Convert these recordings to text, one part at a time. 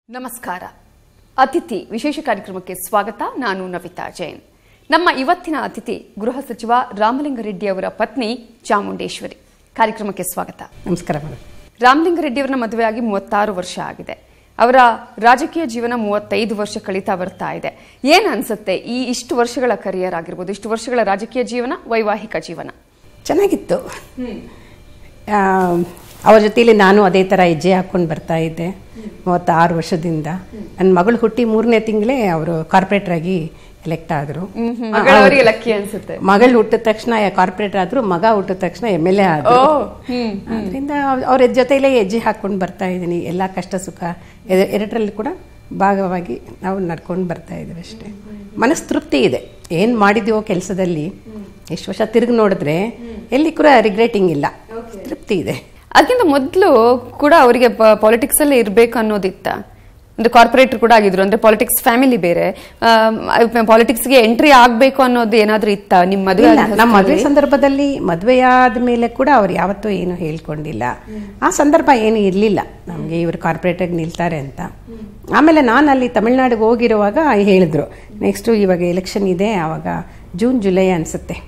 ನಮಸ್ಕಾರ ಅತಿಥಿ ವಿಶೇಷ ಕಾರ್ಯಕ್ರಮಕ್ಕೆ ಸ್ವಾಗತ ನಾನು ನವಿತಾ ಜೈನ್ ನಮ್ಮ ಇವತ್ತಿನ ಅತಿಥಿ ಗೃಹ ಸಚಿವ ರಾಮಲಿಂಗಾರೆಡ್ಡಿ ಅವರ ಪತ್ನಿ ಚಾಮುಂಡೇಶ್ವರಿ ಕಾರ್ಯಕ್ರಮಕ್ಕೆ ಸ್ವಾಗತ ನಮಸ್ಕಾರ ಮೇಡಮ್ ರಾಮಲಿಂಗಾರೆಡ್ಡಿ ಅವರನ್ನ ಮದುವೆಯಾಗಿ ಮೂವತ್ತಾರು ವರ್ಷ ಆಗಿದೆ ಅವರ ರಾಜಕೀಯ ಜೀವನ ಮೂವತ್ತೈದು ವರ್ಷ ಕಳೀತಾ ಬರ್ತಾ ಇದೆ ಏನ್ ಅನ್ಸುತ್ತೆ ಈ ಇಷ್ಟು ವರ್ಷಗಳ ಕರಿಯರ್ ಆಗಿರ್ಬೋದು ಇಷ್ಟು ವರ್ಷಗಳ ರಾಜಕೀಯ ಜೀವನ ವೈವಾಹಿಕ ಜೀವನ ಚೆನ್ನಾಗಿತ್ತು ಆ, ಅವ್ರ ಜೊತೆಲಿ ನಾನು ಅದೇ ಥರ ಹೆಜ್ಜೆ ಹಾಕ್ಕೊಂಡು ಬರ್ತಾ ಇದ್ದೆ ಮೂವತ್ತಾರು ವರ್ಷದಿಂದ ನನ್ನ ಮಗಳು ಹುಟ್ಟಿ ಮೂರನೇ ತಿಂಗಳೇ ಅವರು ಕಾರ್ಪೊರೇಟರ್ ಆಗಿ ಎಲೆಕ್ಟ್ ಆದರು ಮಗಳವರಿಗೆ ಲಕ್ಕಿ ಅನ್ಸುತ್ತೆ ಮಗಳು ಹುಟ್ಟಿದ ತಕ್ಷಣ ಕಾರ್ಪೊರೇಟರ್ ಆದ್ರು ಮಗ ಹುಟ್ಟಿದ ತಕ್ಷಣ ಎಮ್ ಎಲ್ ಎ ಆದ್ರು ಓ ಹ್ಮ್ ಅದರಿಂದ ಅವ್ರ ಜೊತೆಲೇ ಹೆಜ್ಜೆ ಹಾಕ್ಕೊಂಡು ಬರ್ತಾ ಇದ್ದೀನಿ ಎಲ್ಲ ಕಷ್ಟ ಸುಖ ಎರ- ಎರಡರಲ್ಲಿ ಕೂಡ ಭಾಗವಾಗಿ ನಾವು ನಡ್ಕೊಂಡು ಬರ್ತಾ ಇದ್ದೀವಿ ಅಷ್ಟೇ ಮನಸ್ಸು ತೃಪ್ತಿ ಇದೆ ಏನು ಮಾಡಿದೀವೋ ಕೆಲಸದಲ್ಲಿ ಎಷ್ಟು ವರ್ಷ ತಿರುಗಿ ನೋಡಿದ್ರೆ ಎಲ್ಲಿ ಕೂಡ ರಿಗ್ರೆಟಿಂಗ್ ಇಲ್ಲ ತೃಪ್ತಿ ಇದೆ ಅದಕ್ಕಿಂತ ಮೊದಲು ಕೂಡ ಅವರಿಗೆ ಪಾಲಿಟಿಕ್ಸ್ ಅಲ್ಲೇ ಇರ್ಬೇಕು ಅನ್ನೋದಿತ್ತ ಅಂದ್ರೆ ಕಾರ್ಪೊರೇಟರ್ ಕೂಡ ಆಗಿದ್ರು ಅಂದ್ರೆ ಪಾಲಿಟಿಕ್ಸ್ ಫ್ಯಾಮಿಲಿ ಬೇರೆ ಪಾಲಿಟಿಕ್ಸ್ಗೆ ಎಂಟ್ರಿ ಆಗ್ಬೇಕು ಅನ್ನೋದು ಏನಾದ್ರೂ ಇತ್ತ ನಿಮ್ಮ ಮದುವೆ ಇಲ್ಲ, ನಮ್ಮ ಮದುವೆ ಸಂದರ್ಭದಲ್ಲಿ ಮದುವೆಯಾದ ಮೇಲೆ ಕೂಡ ಅವ್ರು ಯಾವತ್ತೂ ಏನು ಹೇಳ್ಕೊಂಡಿಲ್ಲ ಆ ಸಂದರ್ಭ ಏನು ಇರಲಿಲ್ಲ ನಮಗೆ ಇವರು ಕಾರ್ಪೊರೇಟಾಗಿ ನಿಲ್ತಾರೆ ಅಂತ ಆಮೇಲೆ ನಾನು ಅಲ್ಲಿ ತಮಿಳ್ನಾಡಿಗೆ ಹೋಗಿರುವಾಗ ಹೇಳಿದ್ರು ನೆಕ್ಸ್ಟು ಇವಾಗ ಎಲೆಕ್ಷನ್ ಇದೆ ಆವಾಗ ಜೂನ್ ಜುಲೈ ಅನಿಸುತ್ತೆ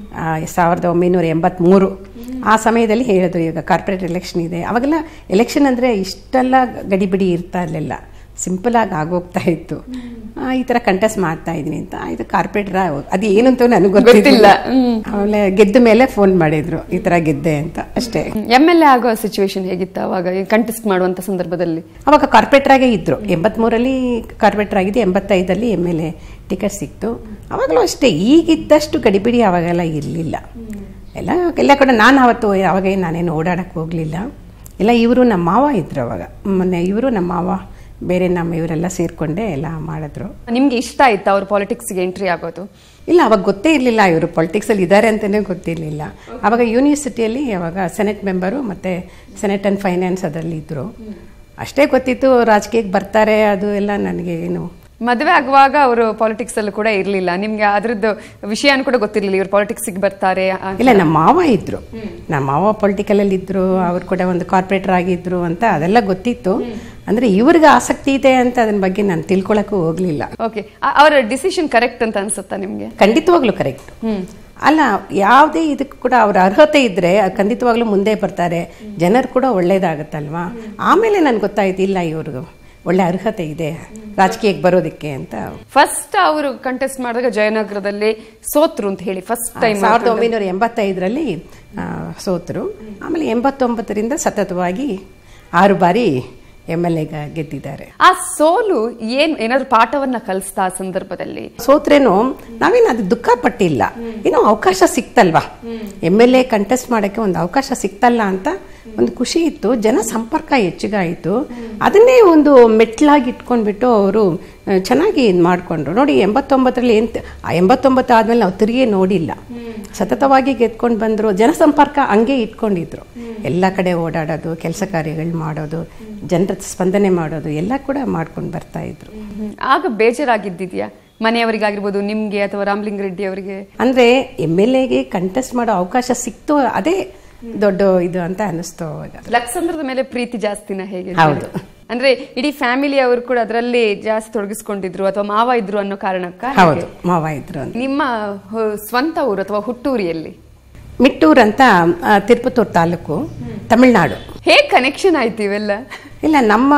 ಸಾವಿರದ ಒಂಬೈನೂರ ಎಂಬತ್ತ್ಮೂರು ಆ ಸಮಯದಲ್ಲಿ ಹೇಳಿದ್ರು ಈಗ ಕಾರ್ಪೊರೇಟ್ ಎಲೆಕ್ಷನ್ ಇದೆ ಅವಾಗೆಲ್ಲ ಎಲೆಕ್ಷನ್ ಅಂದರೆ ಇಷ್ಟೆಲ್ಲ ಗಡಿಬಿಡಿ ಇರ್ತಾ ಇರಲಿಲ್ಲ ಸಿಂಪಲ್ ಆಗಿ ಆಗೋಗ್ತಾ ಇತ್ತು ಆ, ಈ ಥರ ಕಂಟೆಸ್ಟ್ ಮಾಡ್ತಾ ಇದ್ದೀನಿ ಅಂತ ಇದು ಕಾರ್ಪೊರೇಟರ್ ಅದು ಏನು ಅಂತ ನನಗೆ ಗೊತ್ತಿಲ್ಲ ಆಮೇಲೆ ಗೆದ್ದ ಮೇಲೆ ಫೋನ್ ಮಾಡಿದ್ರು ಈ ಥರ ಗೆದ್ದೆ ಅಂತ ಅಷ್ಟೇ ಎಂ ಎಲ್ ಎ ಆಗೋ ಸಿಚುವೇಶನ್ ಹೇಗಿತ್ತ ಅವಾಗ ಕಂಟೆಸ್ಟ್ ಮಾಡುವಂತ ಸಂದರ್ಭದಲ್ಲಿ ಅವಾಗ ಕಾರ್ಪೊರೇಟರ್ ಆಗೇ ಇದ್ರು ಎಂಬತ್ಮೂರಲ್ಲಿ ಕಾರ್ಪೊರೇಟರ್ ಆಗಿದೆ ಎಂಬತ್ತೈದಲ್ಲಿ ಎಮ್ ಎಲ್ ಎ ಟಿಕೆಟ್ ಸಿಕ್ತು ಅವಾಗಲೂ ಅಷ್ಟೇ ಈಗಿದ್ದಷ್ಟು ಗಡಿಬಿಡಿ ಅವಾಗೆಲ್ಲ ಇರಲಿಲ್ಲ ಎಲ್ಲ ಎಲ್ಲ ಕಡೆ ನಾನು ಅವತ್ತು ಅವಾಗ ಏನ್ ನಾನೇನು ಓಡಾಡಕ್ಕೆ ಹೋಗಲಿಲ್ಲ ಎಲ್ಲ ಇವರು ನಮ್ಮ ಮಾವ ಇದ್ರು ಅವಾಗ ಮೊನ್ನೆ ಇವರು ನಮ್ಮ ಮಾವ ಬೇರೆ ನಮ್ಮ ಇವರೆಲ್ಲ ಸೇರಿಕೊಂಡೆ ಎಲ್ಲ ಮಾಡಿದ್ರು ನಿಮ್ಗೆ ಇಷ್ಟ ಆಯ್ತಾ ಅವ್ರು ಪಾಲಿಟಿಕ್ಸ್ಗೆ ಎಂಟ್ರಿ ಆಗೋದು ಇಲ್ಲ ಅವಾಗ ಗೊತ್ತೇ ಇರಲಿಲ್ಲ ಇವರು ಪೊಲಿಟಿಕ್ಸಲ್ಲಿ ಇದ್ದಾರೆ ಅಂತಲೇ ಗೊತ್ತಿರಲಿಲ್ಲ ಅವಾಗ ಯೂನಿವರ್ಸಿಟಿಯಲ್ಲಿ ಅವಾಗ ಸೆನೆಟ್ ಮೆಂಬರು ಮತ್ತು ಸೆನೆಟ್ ಆ್ಯಂಡ್ ಫೈನಾನ್ಸ್ ಅದರಲ್ಲಿ ಇದ್ದರು ಅಷ್ಟೇ ಗೊತ್ತಿತ್ತು ರಾಜಕೀಯಕ್ಕೆ ಬರ್ತಾರೆ ಅದು ಎಲ್ಲ ನನಗೆ ಏನು ಮದುವೆ ಆಗುವಾಗ ಅವರು ಪಾಲಿಟಿಕ್ಸ್ ಅಲ್ಲೂ ಕೂಡ ಇರ್ಲಿಲ್ಲ ನಿಮ್ಗೆ ಅದ್ರದ್ದು ವಿಷಯನೂ ಕೂಡ ಗೊತ್ತಿರ್ಲಿಲ್ಲ ಇವ್ರು ಪಾಲಿಟಿಕ್ಸ್ಗೆ ಬರ್ತಾರೆ ಅಂತ. ಇಲ್ಲ ನಮ್ಮ ಮಾವ ಇದ್ರು ನಮ್ಮ ಮಾವ ಪೊಲಿಟಿಕಲಲ್ಲಿ ಇದ್ರು ಅವ್ರು ಕೂಡ ಒಂದು ಕಾರ್ಪೊರೇಟರ್ ಆಗಿದ್ರು ಅಂತ ಅದೆಲ್ಲ ಗೊತ್ತಿತ್ತು ಅಂದರೆ ಇವ್ರಿಗೆ ಆಸಕ್ತಿ ಇದೆ ಅಂತ ಅದನ್ನ ಬಗ್ಗೆ ನಾನು ತಿಳ್ಕೊಳಕ್ಕೂ ಹೋಗಲಿಲ್ಲ ಓಕೆ ಅವರ ಡಿಸಿಷನ್ ಕರೆಕ್ಟ್ ಅಂತ ಅನ್ಸುತ್ತಾ ನಿಮ್ಗೆ ಖಂಡಿತವಾಗ್ಲೂ ಕರೆಕ್ಟ್ ಅಲ್ಲ ಯಾವುದೇ ಇದಕ್ಕೆ ಕೂಡ ಅವ್ರ ಅರ್ಹತೆ ಇದ್ರೆ ಅದ್ ಖಂಡಿತವಾಗ್ಲೂ ಮುಂದೆ ಬರ್ತಾರೆ ಜನರು ಕೂಡ ಒಳ್ಳೇದಾಗತ್ತಲ್ವಾ ಆಮೇಲೆ ನನ್ಗೆ ಗೊತ್ತಾಯ್ತು ಇಲ್ಲ ಇವ್ರಿಗೂ ಒಳ್ಳೆ ಅರ್ಹತೆ ಇದೆ ರಾಜಕೀಯಕ್ಕೆ ಬರೋದಕ್ಕೆ ಅಂತ ಫಸ್ಟ್ ಅವರು ಕಂಟೆಸ್ಟ್ ಮಾಡಿದಾಗ ಜಯನಗರದಲ್ಲಿ ಸೋತ್ರು ಅಂತ ಹೇಳಿ ಫಸ್ಟ್ ಟೈಮ್ ಸಾವಿರದ ಒಂಬೈನೂರ ಎಂಬತ್ತೈದರಲ್ಲಿ ಆ, ಸೋತರು ಆಮೇಲೆ ಎಂಬತ್ತೊಂಬತ್ತರಿಂದ ಸತತವಾಗಿ ಆರು ಬಾರಿ ಎಮ್ ಎಲ್ ಎಗ ಗೆದ್ದಿದ್ದಾರೆ ಆ ಸೋಲು ಏನ್ ಏನಾದ್ರು ಪಾಠವನ್ನ ಕಲಿಸ್ತಾ ಆ ಸಂದರ್ಭದಲ್ಲಿ ಸೋತ್ರೇನು ನಾವೇನು ಅದು ದುಃಖ ಪಟ್ಟಿಲ್ಲ ಏನೋ ಅವಕಾಶ ಸಿಕ್ತಲ್ವಾ ಎಮ್ ಎಲ್ ಎ ಕಂಟೆಸ್ಟ್ ಮಾಡೋಕ್ಕೆ ಒಂದು ಅವಕಾಶ ಸಿಕ್ತಲ್ಲ ಅಂತ ಒಂದು ಖುಷಿ ಇತ್ತು ಜನ ಸಂಪರ್ಕ ಹೆಚ್ಚಿಗಾಯಿತು ಅದನ್ನೇ ಒಂದು ಮೆಟ್ಲಾಗಿ ಇಟ್ಕೊಂಡ್ಬಿಟ್ಟು ಅವರು ಚೆನ್ನಾಗಿ ಇದು ಮಾಡಿಕೊಂಡ್ರು ನೋಡಿ ಎಂಬತ್ತೊಂಬತ್ತರಲ್ಲಿ ಏನು ಆ ಎಂಬತ್ತೊಂಬತ್ತು ಆದಮೇಲೆ ನಾವು ತಿರುಗಿ ನೋಡಿಲ್ಲ ಸತತವಾಗಿ ಗೆದ್ಕೊಂಡು ಬಂದರು ಜನಸಂಪರ್ಕ ಹಂಗೆ ಇಟ್ಕೊಂಡಿದ್ರು ಎಲ್ಲ ಕಡೆ ಓಡಾಡೋದು ಕೆಲಸ ಕಾರ್ಯಗಳು ಮಾಡೋದು ಜನರ ಸ್ಪಂದನೆ ಮಾಡೋದು ಎಲ್ಲ ಕೂಡ ಮಾಡ್ಕೊಂಡು ಬರ್ತಾ ಇದ್ರು ಹ್ಮ್. ಆಗ ಬೇಜಾರಾಗಿದ್ದಿದ್ಯಾ ಮನೆಯವರಿಗಾಗಿರ್ಬೋದು ನಿಮ್ಗೆ ಅಥವಾ ರಾಮಲಿಂಗ ರೆಡ್ಡಿ ಅವರಿಗೆ ಅಂದ್ರೆ ಎಮ್ ಎಲ್ ಎಗೆ ಕಂಟೆಸ್ಟ್ ಮಾಡೋ ಅವಕಾಶ ಸಿಕ್ತು ಅದೇ ದೊಡ್ಡ ಇದು ಅಂತ ಅನಿಸ್ತು ಅವಾಗ ಲಕ್ಸಂದ್ರದ ಮೇಲೆ ಪ್ರೀತಿ ಜಾಸ್ತಿನ ಹೇಗೆ ಹೌದು. ಅಂದ್ರೆ ಇಡೀ ಫ್ಯಾಮಿಲಿ ಅವರು ಕೂಡ ಅದರಲ್ಲಿ ಜಾಸ್ತಿ ತೊಡಗಿಸ್ಕೊಂಡಿದ್ರು ಅಥವಾ ಮಾವ ಇದ್ರು ಅನ್ನೋ ಕಾರಣಕ್ಕ ಹೌದು ಮಾವ ಇದ್ರು ಅಂತ ನಿಮ್ಮ ಹೊ- ಸ್ವಂತ ಊರು ಅಥವಾ ಹುಟ್ಟೂರಿಯಲ್ಲಿ ಮಿಟ್ಟೂರ್ ಅಂತ ಆ, ತಿರುಪತೂರು ತಾಲೂಕು ತಮಿಳ್ನಾಡು ಹೇಗ್ ಕನೆಕ್ಷನ್ ಆಯ್ತು ಇವೆಲ್ಲ ಇಲ್ಲ ನಮ್ಮ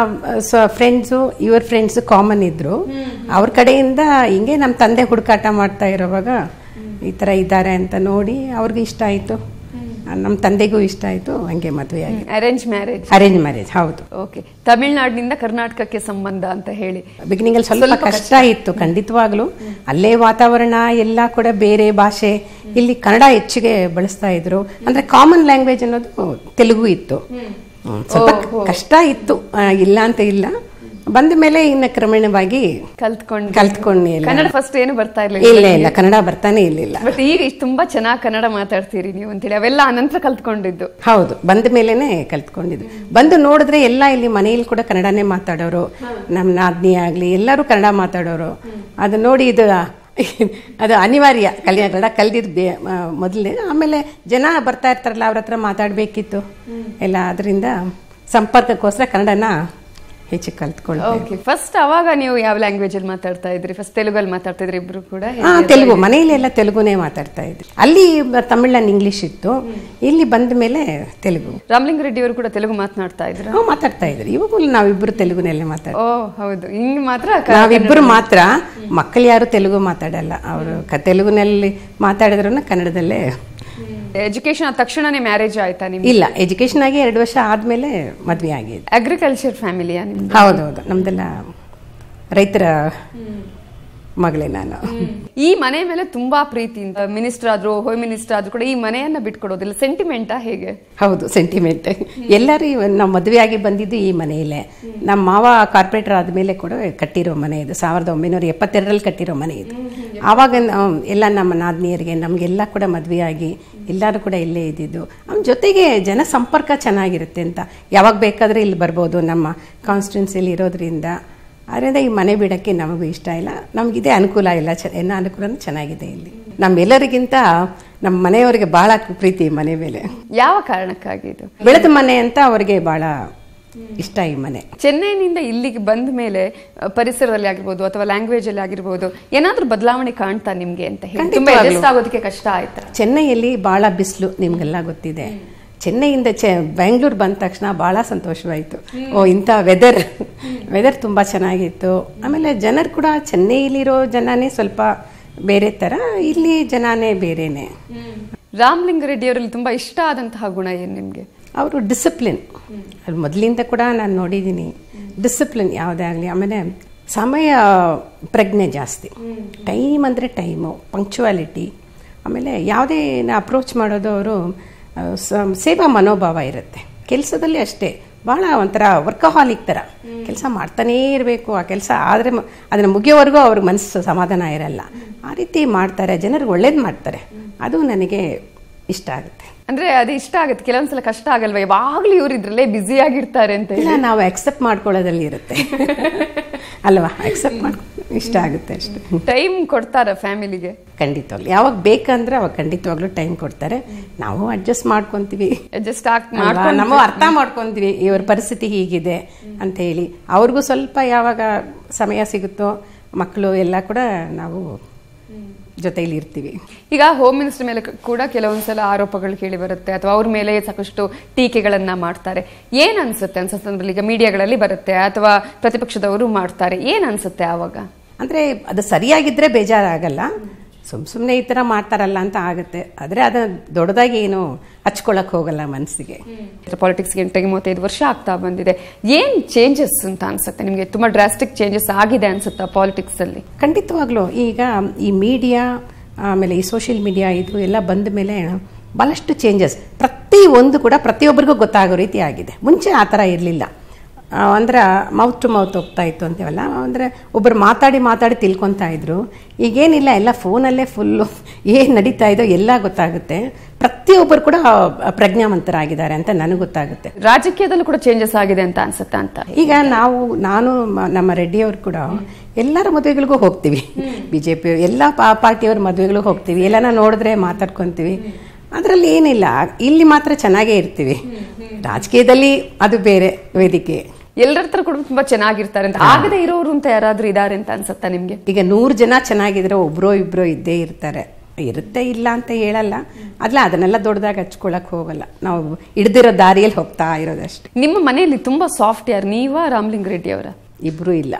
ಫ್ರೆಂಡ್ಸು ಇವ್ರ ಫ್ರೆಂಡ್ಸ್ ಕಾಮನ್ ಇದ್ರು ಅವ್ರ ಕಡೆಯಿಂದ ಹಿಂಗೆ ನಮ್ಮ ತಂದೆ ಹುಡುಕಾಟ ಮಾಡ್ತಾ ಇರೋವಾಗ ಈ ಥರ ಇದ್ದಾರೆ ಅಂತ ನೋಡಿ ಅವ್ರಿಗೆ ಇಷ್ಟ ಆಯಿತು ನಮ್ಮ ತಂದೆಗೂ ಇಷ್ಟ ಆಯಿತು ಹಂಗೆ ಮದುವೆ ಆಗಿ ಅರೇಂಜ್ ಮ್ಯಾರೇಜ್ ಅರೇಂಜ್ ಮ್ಯಾರೇಜ್ ಹೌದು ಓಕೆ ತಮಿಳ್ನಾಡಿನಿಂದ ಕರ್ನಾಟಕಕ್ಕೆ ಸಂಬಂಧ ಅಂತ ಹೇಳಿ ಬಿಗಿನಿಂಗ್ ಅಲ್ಲಿ ಸ್ವಲ್ಪ ಕಷ್ಟ ಇತ್ತು ಖಂಡಿತವಾಗ್ಲೂ ಅಲ್ಲೇ ವಾತಾವರಣ ಎಲ್ಲ ಕೂಡ ಬೇರೆ ಭಾಷೆ ಇಲ್ಲಿ ಕನ್ನಡ ಹೆಚ್ಚಿಗೆ ಬಳಸ್ತಾ ಇದ್ರು ಅಂದ್ರೆ ಕಾಮನ್ ಲ್ಯಾಂಗ್ವೇಜ್ ಅನ್ನೋದು ತೆಲುಗು ಇತ್ತು ಹ್ಮ್, ಸ್ವಲ್ಪ ಕಷ್ಟ ಇತ್ತು ಆ, ಇಲ್ಲ ಅಂತ ಇಲ್ಲ ಬಂದ ಮೇಲೆ ಇನ್ನು ಕ್ರಮೇಣವಾಗಿ ಕಲ್ತ್ಕೊಂಡು ಕಲ್ತ್ಕೊಂಡು ಎಲ್ಲ ಕನ್ನಡ ಫಸ್ಟ್ ಏನು ಬರ್ತಾ ಇರ್ಲಿಲ್ಲ ಇಲ್ಲ ಇಲ್ಲ ಕನ್ನಡ ಬರ್ತಾನೆ ಇರ್ಲಿಲ್ಲ ಬಟ್ ಈಗ ಇಷ್ಟ್ ತುಂಬಾ ಚೆನ್ನಾಗಿ ಕನ್ನಡ ಮಾತಾಡ್ತೀರಿ ನೀವು ಅಂತೇಳಿ ಅವೆಲ್ಲ ಅನಂತರ ಕಲ್ತ್ಕೊಂಡಿದ್ದು ಹೌದು ಬಂದ ಮೇಲೇನೆ ಕಲ್ತ್ಕೊಂಡಿದ್ದು ಬಂದು ನೋಡಿದ್ರೆ ಎಲ್ಲ ಇಲ್ಲಿ ಮನೆಯಲ್ಲಿ ಕೂಡ ಕನ್ನಡನೇ ಮಾತಾಡೋರು ನಮ್ಮ ನಾದ್ನಿ ಆಗ್ಲಿ ಎಲ್ಲರೂ ಕನ್ನಡ ಮಾತಾಡೋರು ಅದು ನೋಡಿ ಇದು ಅದು ಅನಿವಾರ್ಯ ಕಲಿಯ ಕನ್ನಡ ಕಲ್ದಿದ್ದು ಮೊದಲನೇ ಆಮೇಲೆ ಜನ ಬರ್ತಾ ಇರ್ತಾರಲ್ಲ ಅವ್ರ ಹತ್ರ ಮಾತಾಡಬೇಕಿತ್ತು ಎಲ್ಲ ಅದರಿಂದ ಸಂಪರ್ಕಕ್ಕೋಸ್ಕರ ಕನ್ನಡನ ಹೆಚ್ಚು ಕಲ್ತ್ಕೊಳ್ಬೇಕು ಓಕೆ ಫಸ್ಟ್ ಅವಾಗ ನೀವು ಯಾವ ಲ್ಯಾಂಗ್ವೇಜ್ ಅಲ್ಲಿ ಮಾತಾಡ್ತಾ ಇದ್ರಿ ಫಸ್ಟ್ ತೆಲುಗಲ್ಲಿ ಮಾತಾಡ್ತಾ ಇದ್ರಿ ಇಬ್ರು ಕೂಡ ಹಾ ತೆಲುಗು ಮನೆಯಲ್ಲಿ ಎಲ್ಲ ತೆಲುಗುನೇ ಮಾತಾಡ್ತಾ ಇದ್ವಿ ಅಲ್ಲಿ ತಮಿಳ್ ಇಂಗ್ಲಿಷ್ ಇತ್ತು ಇಲ್ಲಿ ಬಂದ ಮೇಲೆ ತೆಲುಗು ರಾಮಲಿಂಗ ರೆಡ್ಡಿ ಅವರು ಕೂಡ ತೆಲುಗು ಮಾತನಾಡ್ತಾ ಇದ್ರ ನಾವು ಮಾತಾಡ್ತಾ ಇದ್ರಿ ಇವಾಗಲೂ ನಾವಿಬ್ಬರು ತೆಲುಗುನಲ್ಲೇ ಮಾತಾಡ್ತೀವಿ ಓ ಹೌದು ಹಿಂಗ್ ಮಾತ್ರ ಕ- ನಾವಿಬ್ಬರು ಮಾತ್ರ ಮಕ್ಕಳು ಯಾರು ತೆಲುಗು ಮಾತಾಡಲ್ಲ ಅವರು ತೆಲುಗುನಲ್ಲಿ ಮಾತಾಡಿದ್ರು ಕನ್ನಡದಲ್ಲೇ ಎಜುಕೇಶನ್ ಆದ ತಕ್ಷಣನೇ ಮ್ಯಾರೇಜ್ ಆಯ್ತಾ ನಿಮ್ಗೆ ಇಲ್ಲ ಎಜುಕೇಶನ್ ಆಗಿ ಎರಡು ವರ್ಷ ಆದ್ಮೇಲೆ ಮದ್ವೆ ಆಗಿದೆ ಅಗ್ರಿಕಲ್ಚರ್ ಫ್ಯಾಮಿಲಿಯಾ ನಿಮ್ದು ಹೌದೌದು ನಮ್ದೆಲ್ಲ ರೈತರ ಮಗಳೇ ನಾನು ಈ ಮನೆ ಮೇಲೆ ತುಂಬಾ ಪ್ರೀತಿಯಿಂದ ಮಿನಿಸ್ಟರ್ ಆದ್ರೂ ಹೋಮ್ ಮಿನಿಸ್ಟರ್ ಆದ್ರೂ ಕೂಡ ಈ ಮನೆಯನ್ನ ಬಿಟ್ಕೊಡೋದಿಲ್ಲ ಸೆಂಟಿಮೆಂಟಾ ಹೇಗೆ ಹೌದು ಸೆಂಟಿಮೆಂಟ್ ಎಲ್ಲರೂ ಇವ- ನಾವು ಮದುವೆ ಆಗಿ ಬಂದಿದ್ದು ಈ ಮನೆಯಲ್ಲೇ ನಮ್ಮ ಮಾವ ಕಾರ್ಪೊರೇಟರ್ ಆದಮೇಲೆ ಕೂಡ ಕಟ್ಟಿರೋ ಮನೆ ಇದು ಸಾವಿರದ ಒಂಬೈನೂರ ಎಪ್ಪತ್ತೆರಡರಲ್ಲಿ ಕಟ್ಟಿರೋ ಮನೆ ಇದು ಆವಾಗ ನಾವು ಎಲ್ಲ ನಮ್ಮ ನಾದ್ನಿಯರಿಗೆ ನಮಗೆಲ್ಲ ಕೂಡ ಮದುವೆ ಆಗಿ ಎಲ್ಲರೂ ಕೂಡ ಇಲ್ಲೇ ಇದ್ದಿದ್ದು ನಮ್ಮ ಜೊತೆಗೆ ಜನ ಸಂಪರ್ಕ ಚೆನ್ನಾಗಿರುತ್ತೆ ಅಂತ ಯಾವಾಗ ಬೇಕಾದರೆ ಇಲ್ಲಿ ಬರ್ಬೋದು ನಮ್ಮ ಕಾನ್ಸ್ಟಿಟ್ಯೂನ್ಸಿಲಿ ಇರೋದ್ರಿಂದ ಅದರಿಂದ ಈ ಮನೆ ಬಿಡೋಕ್ಕೆ ನಮಗೂ ಇಷ್ಟ ಇಲ್ಲ ನಮಗಿದೆ ಅನುಕೂಲ ಇಲ್ಲ ಚ ಎಲ್ಲ ಅನುಕೂಲನೂ ಚೆನ್ನಾಗಿದೆ ಇಲ್ಲಿ ನಮ್ಮೆಲ್ಲರಿಗಿಂತ ನಮ್ಮ ಮನೆಯವರಿಗೆ ಭಾಳ ಪ್ರೀತಿ ಈ ಮನೆ ಮೇಲೆ ಯಾವ ಕಾರಣಕ್ಕಾಗಿ ಇದು ಬೆಳೆದ ಮನೆ ಅಂತ ಅವರಿಗೆ ಬಹಳ ಇಷ್ಟ ಈ ಮನೆ ಚೆನ್ನೈನಿಂದ ಇಲ್ಲಿಗೆ ಬಂದ ಮೇಲೆ ಅ, ಪರಿಸರದಲ್ಲಿ ಆಗಿರ್ಬೋದು ಅಥವಾ ಲ್ಯಾಂಗ್ವೇಜ್ ಅಲ್ಲಿ ಆಗಿರ್ಬೋದು ಏನಾದ್ರೂ ಬದಲಾವಣೆ ಕಾಣ್ತಾ ನಿಮ್ಗೆ ಅಂತ ಹೇಳಿ ತುಂಬಾ ಖಂಡಿತವಾಗ್ಲೂ. adjust ಆಗೋದಕ್ಕೆ ಕಷ್ಟ ಆಯ್ತಾ ಚೆನ್ನೈಯಲ್ಲಿ ಬಹಳ ಬಿಸಿಲು ನಿಮ್ಗೆಲ್ಲ ಗೊತ್ತಿದೆ ಚೆನ್ನೈಯಿಂದ ಚೆ ಬೆಂಗಳೂರು ಬಂದ ತಕ್ಷಣ ಬಹಳ ಸಂತೋಷವಾಯಿತು ಓ ಇಂಥ ವೆದರ್ ವೆದರ್ ತುಂಬ ಚೆನ್ನಾಗಿತ್ತು ಆಮೇಲೆ ಜನರು ಕೂಡ ಚೆನ್ನೈಲಿರೋ ಜನನೇ ಸ್ವಲ್ಪ ಬೇರೆ ಥರ ಇಲ್ಲಿ ಜನನೇ ಬೇರೆನೆ ರಾಮಲಿಂಗ ರೆಡ್ಡಿ ಅವರಲ್ಲಿ ತುಂಬಾ ಇಷ್ಟ ಆದಂತಹ ಗುಣ ಏನ್ ನಿಮ್ಗೆ ಅವರು ಡಿಸಿಪ್ಲಿನ್ ಅದು ಮೊದಲಿಂದ ಕೂಡ ನಾನು ನೋಡಿದ್ದೀನಿ ಡಿಸಿಪ್ಲಿನ್ ಯಾವುದೇ ಆಗಲಿ ಆಮೇಲೆ ಸಮಯ ಪ್ರಜ್ಞೆ ಜಾಸ್ತಿ ಟೈಮ್ ಅಂದರೆ ಟೈಮು ಪಂಕ್ಚುವಾಲಿಟಿ ಆಮೇಲೆ ಯಾವುದೇ ಅಪ್ರೋಚ್ ಮಾಡೋದು ಅವರು ಸೇವಾ ಮನೋಭಾವ ಇರುತ್ತೆ ಕೆಲಸದಲ್ಲಿ ಅಷ್ಟೇ ಭಾಳ ಒಂಥರ ವರ್ಕಹಾಲಿಕ್ ಥರ ಕೆಲಸ ಮಾಡ್ತಾನೇ ಇರಬೇಕು ಆ ಕೆಲಸ ಆದರೆ ಅದನ್ನು ಮುಗಿಯೋವರೆಗೂ ಅವ್ರಿಗೆ ಮನಸ್ಸು ಸಮಾಧಾನ ಇರಲ್ಲ ಆ ರೀತಿ ಮಾಡ್ತಾರೆ ಜನರಿಗೆ ಒಳ್ಳೇದು ಮಾಡ್ತಾರೆ ಅದು ನನಗೆ ಇಷ್ಟ ಆಗುತ್ತೆ ಅಂದ್ರೆ ಅದು ಇಷ್ಟ ಆಗುತ್ತೆ ಕೆಲವೊಂದ್ಸಲ ಕಷ್ಟ ಆಗಲ್ವಾ ಯಾವಾಗ್ಲೂ ಇವ್ರು ಇದ್ರಲ್ಲೇ ಬ್ಯುಸಿ ಆಗಿರ್ತಾರೆ ಅಂತ ಹೇಳಿ ಇಲ್ಲ ನಾವು ಅಕ್ಸೆಪ್ಟ್ ಮಾಡ್ಕೊಳ್ಳೋದಲ್ಲಿ ಇರುತ್ತೆ ಅಲ್ವಾ ಅಕ್ಸೆಪ್ಟ್ ಮಾಡ್ಕೊ ಇಷ್ಟ ಆಗುತ್ತೆ ಅಷ್ಟೇ ಟೈಮ್ ಕೊಡ್ತಾರ ಫ್ಯಾಮಿಲಿಗೆ ಖಂಡಿತವಾಗ್ಲು ಯಾವಾಗ ಬೇಕಂದ್ರೆ ಅವಾಗ ಖಂಡಿತವಾಗ್ಲೂ ಟೈಮ್ ಕೊಡ್ತಾರೆ ನಾವು ಅಡ್ಜಸ್ಟ್ ಮಾಡ್ಕೊಂತೀವಿ ಅಡ್ಜಸ್ಟ್ ಆಗ್ ಅಲ್ವಾ? ಮಾಡ್ಕೊಂಡು ನಾವು ಅರ್ಥ ಮಾಡ್ಕೊಂತೀವಿ ಇವ್ರ ಪರಿಸ್ಥಿತಿ ಹೀಗಿದೆ ಅಂತ ಹೇಳಿ ಅವ್ರಿಗೂ ಸ್ವಲ್ಪ ಯಾವಾಗ ಸಮಯ ಸಿಗುತ್ತೋ ಮಕ್ಕಳು ಎಲ್ಲ ಕೂಡ ನಾವು ಜೊತೆಲಿ ಇರ್ತೀವಿ ಈಗ ಹೋಮ್ ಮಿನಿಸ್ಟರ್ ಮೇಲೆ ಕ- ಕೂಡ ಕೆಲವೊಂದ್ಸಲ ಆರೋಪಗಳು ಕೇಳಿ ಬರುತ್ತೆ ಅಥವಾ ಅವ್ರ ಮೇಲೆ ಸಾಕಷ್ಟು ಟೀಕೆಗಳನ್ನ ಮಾಡ್ತಾರೆ ಏನ್ ಅನ್ಸುತ್ತೆ ಅಂತ ಸಂದರ್ಭದಲ್ಲಿ ಈಗ ಮೀಡಿಯಾಗಳಲ್ಲಿ ಬರುತ್ತೆ ಅಥವಾ ಪ್ರತಿಪಕ್ಷದವರು ಮಾಡ್ತಾರೆ ಏನ್ ಅನ್ಸುತ್ತೆ ಆವಾಗ ಅಂದರೆ ಅದು ಸರಿಯಾಗಿದ್ದರೆ ಬೇಜಾರಾಗಲ್ಲ ಸುಮ್ಮ ಸುಮ್ಮನೆ ಈ ಥರ ಮಾಡ್ತಾರಲ್ಲ ಅಂತ ಆಗುತ್ತೆ ಆದರೆ ಅದನ್ನು ದೊಡ್ಡದಾಗಿ ಏನು ಹಚ್ಕೊಳಕ್ಕೆ ಹೋಗಲ್ಲ ಮನಸ್ಸಿಗೆ ಪಾಲಿಟಿಕ್ಸ್ ಎಂಟಾಗಿ ಮೂವತ್ತೈದು ವರ್ಷ ಆಗ್ತಾ ಬಂದಿದೆ ಏನ್ ಚೇಂಜಸ್ ಅಂತ ಅನ್ಸುತ್ತೆ ನಿಮ್ಗೆ ತುಂಬಾ ಡ್ರಾಸ್ಟಿಕ್ ಚೇಂಜಸ್ ಆಗಿದೆ ಅನ್ಸುತ್ತಾ ಪಾಲಿಟಿಕ್ಸ್ ಅಲ್ಲಿ ಖಂಡಿತವಾಗ್ಲೂ ಈಗ ಈ ಮೀಡಿಯಾ ಆಮೇಲೆ ಈ ಸೋಷಿಯಲ್ ಮೀಡಿಯಾ ಇದು ಎಲ್ಲ ಬಂದ ಮೇಲೆ ಭಾಳಷ್ಟು ಚೇಂಜಸ್ ಪ್ರತಿ ಒಂದು ಕೂಡ ಪ್ರತಿಯೊಬ್ಬರಿಗೂ ಗೊತ್ತಾಗೋ ರೀತಿ ಆಗಿದೆ ಮುಂಚೆ ಆ ಥರ ಇರಲಿಲ್ಲ ಅಂದ್ರೆ ಮೌತ್ ಟು ಮೌತ್ ಹೋಗ್ತಾ ಇತ್ತು ಅಂತೀವಲ್ಲ ಅಂದರೆ ಒಬ್ಬರು ಮಾತಾಡಿ ಮಾತಾಡಿ ತಿಳ್ಕೊತಾ ಇದ್ರು ಈಗೇನಿಲ್ಲ ಎಲ್ಲ ಫೋನಲ್ಲೇ ಫುಲ್ಲು ಏನು ನಡೀತಾ ಇದೋ ಎಲ್ಲ ಗೊತ್ತಾಗುತ್ತೆ ಪ್ರತಿಯೊಬ್ಬರು ಕೂಡ ಪ್ರಜ್ಞಾವಂತರಾಗಿದ್ದಾರೆ ಅಂತ ನನಗೆ ಗೊತ್ತಾಗುತ್ತೆ ರಾಜಕೀಯದಲ್ಲೂ ಕೂಡ ಚೇಂಜಸ್ ಆಗಿದೆ ಅಂತ ಅನ್ಸುತ್ತಾ ಅಂತ ಈಗ ನಾವು ನಾನು ಮ- ನಮ್ಮ ರೆಡ್ಡಿಯವರು ಕೂಡ ಎಲ್ಲರ ಮದುವೆಗಳಿಗೂ ಹೋಗ್ತೀವಿ ಬಿಜೆಪಿ ಎಲ್ಲ ಪಾ- ಪಾರ್ಟಿಯವ್ರ ಮದುವೆಗಳಿಗೂ ಹೋಗ್ತೀವಿ ಎಲ್ಲನ ನೋಡಿದ್ರೆ ಮಾತಾಡ್ಕೊಂತೀವಿ ಅದರಲ್ಲಿ ಏನಿಲ್ಲ ಇಲ್ಲಿ ಮಾತ್ರ ಚೆನ್ನಾಗೇ ಇರ್ತೀವಿ ರಾಜಕೀಯದಲ್ಲಿ ಅದು ಬೇರೆ ವೇದಿಕೆ ಎಲ್ಲರ ಹತ್ರ ಕೂಡ ತುಂಬಾ ಚೆನ್ನಾಗಿರ್ತಾರೆ ಅಂತ ಆಗದೆ ಇರೋರು ಅಂತ ಯಾರಾದ್ರೂ ಇದಾರೆ ಅಂತ ಅನ್ಸುತ್ತಾ ನಿಮ್ಗೆ ಈಗ ನೂರು ಜನ ಚೆನ್ನಾಗಿದ್ರೆ ಒಬ್ರೋ ಇಬ್ರೋ ಇದ್ದೇ ಇರ್ತಾರೆ ಇರುತ್ತೆ ಇಲ್ಲ ಅಂತ ಹೇಳಲ್ಲ ಅಲ್ಲ ಅದನ್ನೆಲ್ಲ ದೊಡ್ಡದಾಗಿ ಹಚ್ಕೊಳಕ್ ಹೋಗಲ್ಲ ನಾವು ಹಿಡ್ದಿರೋ ದಾರಿಯಲ್ಲಿ ಹೋಗ್ತಾ ಇರೋದಷ್ಟೇ ನಿಮ್ಮ ಮನೆಯಲ್ಲಿ ತುಂಬಾ ಸಾಫ್ಟ್ ಯಾರು ನೀವಾ ರಾಮಲಿಂಗ ರೆಡ್ಡಿ ಅವರ ಇಬ್ರು ಇಲ್ಲ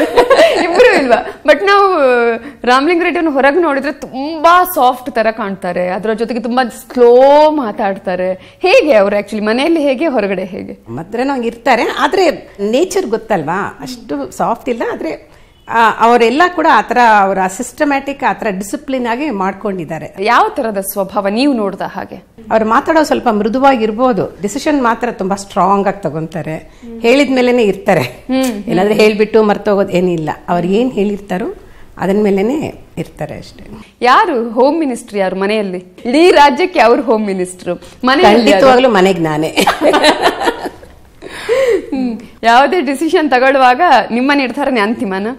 ಇಬ್ರು ಇಲ್ವಾ ಬಟ್ ನಾವು ರಾಮಲಿಂಗ ರೆಡ್ಡಿಯನ್ನು ಹೊರಗೆ ನೋಡಿದ್ರೆ ತುಂಬಾ ಸಾಫ್ಟ್ ತರ ಕಾಣ್ತಾರೆ ಅದರ ಜೊತೆಗೆ ತುಂಬಾ ಸ್ಲೋ ಮಾತಾಡ್ತಾರೆ ಹೇಗೆ ಅವ್ರು ಆಕ್ಚುಲಿ ಮನೆಯಲ್ಲಿ ಹೇಗೆ ಹೊರಗಡೆ ಹೇಗೆ ಮಾತ್ರ ನಂಗೆ ಇರ್ತಾರೆ ಆದರೆ ನೇಚರ್ ಗೊತ್ತಲ್ವಾ ಅಷ್ಟು ಸಾಫ್ಟ್ ಇಲ್ಲ ಆದರೆ ಅವರೆಲ್ಲ ಕೂಡ ಆ ಥರ ಅವರ ಸಿಸ್ಟಮ್ಯಾಟಿಕ್ ಆ ಥರ ಡಿಸಿಪ್ಲಿನ್ ಆಗಿ ಮಾಡ್ಕೊಂಡಿದ್ದಾರೆ ಯಾವ ತರದ ಸ್ವಭಾವ ನೀವು ನೋಡ್ದ ಹಾಗೆ ಅವ್ರು ಮಾತಾಡೋ ಸ್ವಲ್ಪ ಮೃದುವಾಗಿರ್ಬೋದು ಡಿಸಿಷನ್ ಮಾತ್ರ ತುಂಬಾ ಸ್ಟ್ರಾಂಗ್ ಆಗಿ ತಗೊಂತಾರೆ ಹೇಳಿದ ಮೇಲೆನೆ ಇರ್ತಾರೆ ಏನಾದ್ರೆ ಹೇಳ್ಬಿಟ್ಟು ಮರ್ತೋಗೋದು ಏನಿಲ್ಲ ಅವ್ರು ಏನು ಹೇಳಿರ್ತಾರೋ ಅದನ್ ಮೇಲೆನೆ ಇರ್ತಾರೆ ಅಷ್ಟೇ ಯಾರು ಹೋಮ್ ಮಿನಿಸ್ಟರ್ ಯಾರು ಮನೆಯಲ್ಲಿ ಇಡೀ ರಾಜ್ಯಕ್ಕೆ ಅವ್ರು ಹೋಮ್ ಮಿನಿಸ್ಟರ್ ಮನೆಯಲ್ಲಿ ಯಾರು? ಖಂಡಿತವಾಗ್ಲೂ ಮನೆಗೆ ನಾನೇ ಹ್ಮ್. ಯಾವುದೇ ಡಿಸಿಷನ್ ತಗೊಳ್ಳುವಾಗ ನಿಮ್ಮ ನಿರ್ಧಾರನೇ ಅಂತಿಮನ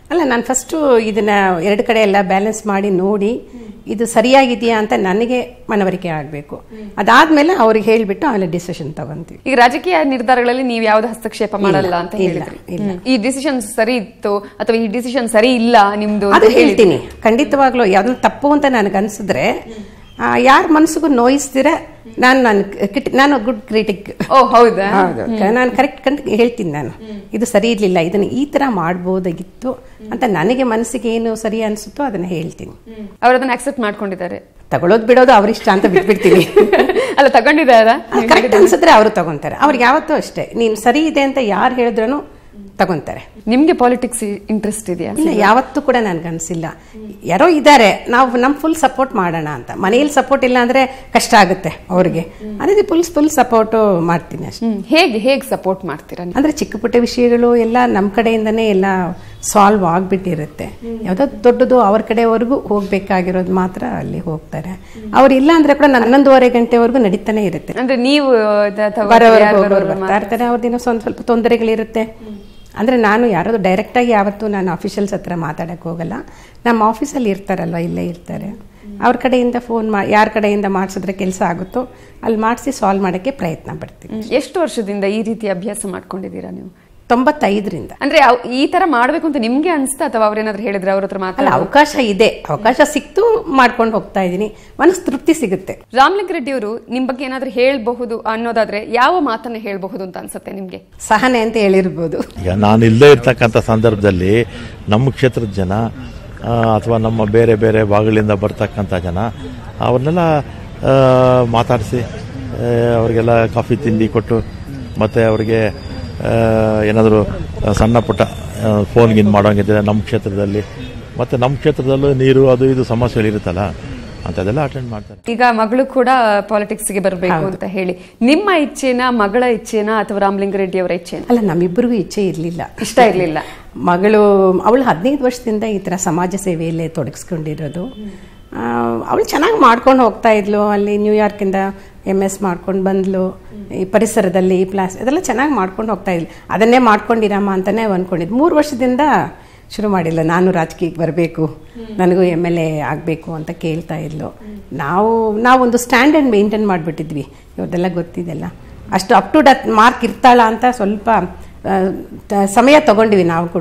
ಅಲ್ಲ ನಾನು ಫಸ್ಟು ಇದನ್ನ ಎರಡು ಕಡೆ ಎಲ್ಲ ಬ್ಯಾಲೆನ್ಸ್ ಮಾಡಿ ನೋಡಿ ಇದು ಸರಿಯಾಗಿದೆಯಾ ಅಂತ ನನಗೆ ಮನವರಿಕೆ ಆಗಬೇಕು ಅದಾದ್ಮೇಲೆ ಅವ್ರಿಗೆ ಹೇಳಿಬಿಟ್ಟು ಆಮೇಲೆ ಡಿಸಿಷನ್ ತಗೊಂತೀವಿ ಈಗ ರಾಜಕೀಯ ನಿರ್ಧಾರಗಳಲ್ಲಿ ನೀವು ಯಾವ್ದು ಹಸ್ತಕ್ಷೇಪ ಮಾಡಲ್ಲ ಅಂತ ಇಲ್ಲ, ಹೇಳಿದ್ರಿ ಇಲ್ಲ. ಹ್ಮ್. ಈ ಡಿಸಿಷನ್ ಸರಿ ಇತ್ತು ಅಥವಾ ಈ ಡಿಸಿಷನ್ ಸರಿ ಇಲ್ಲ ನಿಮ್ದು ಅಂತ ಅದು ಹೇಳಿದ್ರಿ. ಹೇಳ್ತೀನಿ ಖಂಡಿತವಾಗ್ಲೂ ಯಾವ್ದನ್ನ ತಪ್ಪು ಅಂತ ನನಗೆ ಅನ್ಸಿದ್ರೆ ಯಾರ ಮನಸ್ಸಿಗೂ ನೋಯಿಸ್ದಿರ ನಾನು ನಾನು ಕಿಟ್- ನಾನು ಗುಡ್ ಕ್ರಿಟಿಕ್ ಓ ಹೌದಾ ಹೌದು ನಾನು ಕರೆಕ್ಟ್ ಕಂಡು ಹೇಳ್ತೀನಿ ನಾನು ಇದು ಸರಿ ಇರ್ಲಿಲ್ಲ ಇದನ್ನ ಈ ತರ ಮಾಡ್ಬೋದಾಗಿತ್ತು ಅಂತ ನನಗೆ ಮನಸ್ಸಿಗೆ ಏನು ಸರಿ ಅನ್ಸುತ್ತೋ ಅದನ್ನ ಹೇಳ್ತೀನಿ ಅವ್ರು ಅದನ್ನ ಅಕ್ಸೆಪ್ಟ್ ಮಾಡ್ಕೊಂಡಿದ್ದಾರೆ ತಗೊಳ್ಳೋದು ಬಿಡೋದು ಅವ್ರಿಷ್ಟ ಅಂತ ಬಿಟ್ಬಿಡ್ತೀನಿ ಅಲ್ಲ ತಗೊಂಡಿದ್ದಾರಾ ಕರೆಕ್ಟ್ ಅನ್ಸಿದ್ರೆ ಅವರು ತಗೊಂತಾರೆ ಅವ್ರಿಗೆ ಯಾವತ್ತೂ ಅಷ್ಟೇ ನೀನು ಸರಿ ಇದೆ ಅಂತ ಯಾರು ಹೇಳಿದ್ರೂ ತಗೊಂತಾರೆ ನಿಮ್ಗೆ ಪಾಲಿಟಿಕ್ಸ್ ಇಂಟ್ರೆಸ್ಟ್ ಇದೆಯಾ ಇಲ್ಲ ಯಾವತ್ತೂ ಕೂಡ ನನ್ಗನ್ಸಿಲ್ಲ ಯಾರೋ ಇದ್ದಾರೆ ನಾವು ನಮ್ ಫುಲ್ ಸಪೋರ್ಟ್ ಮಾಡೋಣ ಅಂತ ಮನೆಯಲ್ಲಿ ಸಪೋರ್ಟ್ ಇಲ್ಲ ಅಂದ್ರೆ ಕಷ್ಟ ಆಗುತ್ತೆ ಅವ್ರಿಗೆ ಅದೇ ಫುಲ್ ಫುಲ್ ಸಪೋರ್ಟ್ ಮಾಡ್ತೀನಿ ಅಷ್ಟೇ ಹ್ಮ್ ಹೇಗೆ ಹೇಗೆ ಸಪೋರ್ಟ್ ಮಾಡ್ತೀರಾ ನೀವು? ಅಂದ್ರೆ ಚಿಕ್ಕ ಪುಟ್ಟ ವಿಷಯಗಳು ಎಲ್ಲ ನಮ್ಮ ಕಡೆಯಿಂದನೇ ಎಲ್ಲ ಸಾಲ್ವ್ ಆಗ್ಬಿಟ್ಟಿರುತ್ತೆ ಯಾವುದೋ ದೊಡ್ಡದು ಅವ್ರ ಕಡೆವರೆಗೂ ಹೋಗ್ಬೇಕಾಗಿರೋದು ಮಾತ್ರ ಅಲ್ಲಿ ಹೋಗ್ತಾರೆ ಅವ್ರು ಇಲ್ಲ ಅಂದ್ರೆ ಕೂಡ ನನ್ನ ಹನ್ನೊಂದುವರೆ ಗಂಟೆವರೆಗೂ ನಡೀತಾನೆ ಇರುತ್ತೆ ಅಂದ್ರೆ ನೀವು ಅಥವಾ ಬರೋರು ಯಾರು ಹೋಗೋರು ಬರೋರು ಬರ್ತಾ ಇರ್ತಾರೆ ಅವ್ರದಿನ ಸ್ವಲ್ಪ ಸ್ವಲ್ಪ ತೊಂದರೆಗಳಿರುತ್ತೆ ಅಂದ್ರೆ ನಾನು ಯಾರಾದ್ರು ಡೈರೆಕ್ಟಾಗಿ ಯಾವತ್ತೂ ನಾನು ಅಫಿಷಿಯಲ್ಸ್ ಹತ್ರ ಮಾತಾಡಕ್ಕೆ ಹೋಗಲ್ಲ ನಮ್ಮ ಆಫೀಸಲ್ಲಿ ಇರ್ತಾರಲ್ವ ಇಲ್ಲೇ ಇರ್ತಾರೆ ಅವ್ರ ಕಡೆಯಿಂದ ಫೋನ್ ಮಾ ಯಾರ ಕಡೆಯಿಂದ ಮಾಡಿಸಿದ್ರೆ ಕೆಲಸ ಆಗುತ್ತೋ ಅಲ್ಲಿ ಮಾಡಿಸಿ ಸಾಲ್ವ್ ಮಾಡೋಕ್ಕೆ ಪ್ರಯತ್ನ ಪಡ್ತೀನಿ ಹ್ಮ್. ಎಷ್ಟು ವರ್ಷದಿಂದ ಈ ರೀತಿ ಅಭ್ಯಾಸ ಮಾಡ್ಕೊಂಡಿದ್ದೀರಾ ನೀವು ತೊಂಬತ್ತೈದರಿಂದ ಅಂದ್ರೆ ಅವ್- ಈ ತರ ಮಾಡ್ಬೇಕು ಅಂತ ನಿಮ್ಗೆ ಅನ್ಸ್ತಾ ಅಥವಾ ಅವ್ರೇನಾದ್ರು ಹೇಳಿದ್ರೆ ಅವ್ರ ಹತ್ರ ಅಲ್ಲ ಮಾತಾಡ ಅವಕಾಶ ಇದೆ ಅವಕಾಶ ಸಿಕ್ತು ಮಾಡ್ಕೊಂಡು ಹೋಗ್ತಾ ಇದ್ದೀನಿ ಮನಸ್ಸು ತೃಪ್ತಿ ಸಿಗುತ್ತೆ ರಾಮಲಿಂಗ ರೆಡ್ಡಿ ಅವರು ನಿಮ್ ಬಗ್ಗೆ ಏನಾದ್ರು ಹೇಳ್ಬಹುದು ಅನ್ನೋದಾದ್ರೆ ಯಾವ ಮಾತನ್ನ ಹೇಳ್ಬಹುದು ಅಂತ ಅನ್ಸುತ್ತೆ ನಿಮ್ಗೆ ಸಹನೆ ಅಂತ ಹೇಳಿರ್ಬೋದು ಈಗ ನಾನು ಇಲ್ಲದೇ ಇರ್ತಕ್ಕಂಥ ಸಂದರ್ಭದಲ್ಲಿ ನಮ್ಮ ಕ್ಷೇತ್ರದ ಜನ ಆ, ಅಥವಾ ನಮ್ಮ ಬೇರೆ ಬೇರೆ ಭಾಗಗಳಿಂದ ಬರ್ತಕ್ಕಂಥ ಜನ ಅವ್ರನ್ನೆಲ್ಲ ಆ, ಮಾತಾಡಿಸಿ ಆ, ಅವ್ರಿಗೆಲ್ಲ ಕಾಫಿ ತಿಂಡಿ ಕೊಟ್ಟು ಮತ್ತು ಅವ್ರಿಗೆ ಏನಾದರೂ ಸಣ್ಣ ಪುಟ್ಟ ಫೋನ್ ಗಿನ್ ಮಾಡೋಂಗಿದ್ರೆ ನಮ್ಮ ಕ್ಷೇತ್ರದಲ್ಲಿ ಮತ್ತು ನಮ್ಮ ಕ್ಷೇತ್ರದಲ್ಲೂ ನೀರು ಅದು ಇದು ಸಮಸ್ಯೆಗಳಿರುತ್ತಲ್ಲ ಅಂಥದ್ದೆಲ್ಲ ಅಟೆಂಡ್ ಮಾಡ್ತಾರೆ ಈಗ ಮಗಳು ಕೂಡ ಪಾಲಿಟಿಕ್ಸ್ ಗೆ ಬರಬೇಕು ಅಂತ ಹೇಳಿ ನಿಮ್ಮ ಇಚ್ಛೆನ ಮಗಳ ಇಚ್ಛೆನ ಅಥವಾ ರಾಮಲಿಂಗ ರೆಡ್ಡಿ ಅವರ ಇಚ್ಛೆನ ಅಲ್ಲ ನಮ್ಮಿಬ್ಬರಿಗೂ ಇಚ್ಛೆ ಇರಲಿಲ್ಲ ಇಷ್ಟ ಇರ್ಲಿಲ್ಲ ಮಗಳು ಅವಳು ಹದಿನೈದು ವರ್ಷದಿಂದ ಈ ಥರ ಸಮಾಜ ಸೇವೆಯಲ್ಲೇ ತೊಡಗಿಸ್ಕೊಂಡಿರೋದು ಅವಳು ಚೆನ್ನಾಗಿ ಮಾಡ್ಕೊಂಡು ಹೋಗ್ತಾ ಇದ್ಲು ಅಲ್ಲಿ ನ್ಯೂಯಾರ್ಕಿಂದ ಎಮ್ ಎಸ್ ಮಾಡ್ಕೊಂಡು ಬಂದ್ಲು ಈ ಪರಿಸರದಲ್ಲಿ ಈ ಪ್ಲಾಸ್ ಇದೆಲ್ಲ ಚೆನ್ನಾಗಿ ಮಾಡ್ಕೊಂಡು ಹೋಗ್ತಾ ಇದ್ಲು ಅದನ್ನೇ ಮಾಡ್ಕೊಂಡಿರಮ್ಮ ಅಂತಲೇ ಅಂದ್ಕೊಂಡಿದ್ದು ಮೂರು ವರ್ಷದಿಂದ ಶುರು ಮಾಡಿಲ್ಲ ನಾನು ರಾಜಕೀಯಕ್ಕೆ ಬರಬೇಕು ನನಗೂ ಎಮ್ ಎಲ್ ಎ ಆಗಬೇಕು ಅಂತ ಕೇಳ್ತಾ ಇದ್ಲು ನಾವು ನಾವೊಂದು ಸ್ಟ್ಯಾಂಡರ್ಡ್ ಮೇಂಟೈನ್ ಮಾಡಿಬಿಟ್ಟಿದ್ವಿ ಇವ್ರದೆಲ್ಲ ಗೊತ್ತಿದೆಲ್ಲ ಅಷ್ಟು ಅಪ್ ಟು ಡತ್ ಮಾರ್ಕ್ ಇರ್ತಾಳ ಅಂತ ಸ್ವಲ್ಪ ಆ, ತ- ಸಮಯ ತಗೊಂಡಿವಿ ನಾವು ಕೂಡ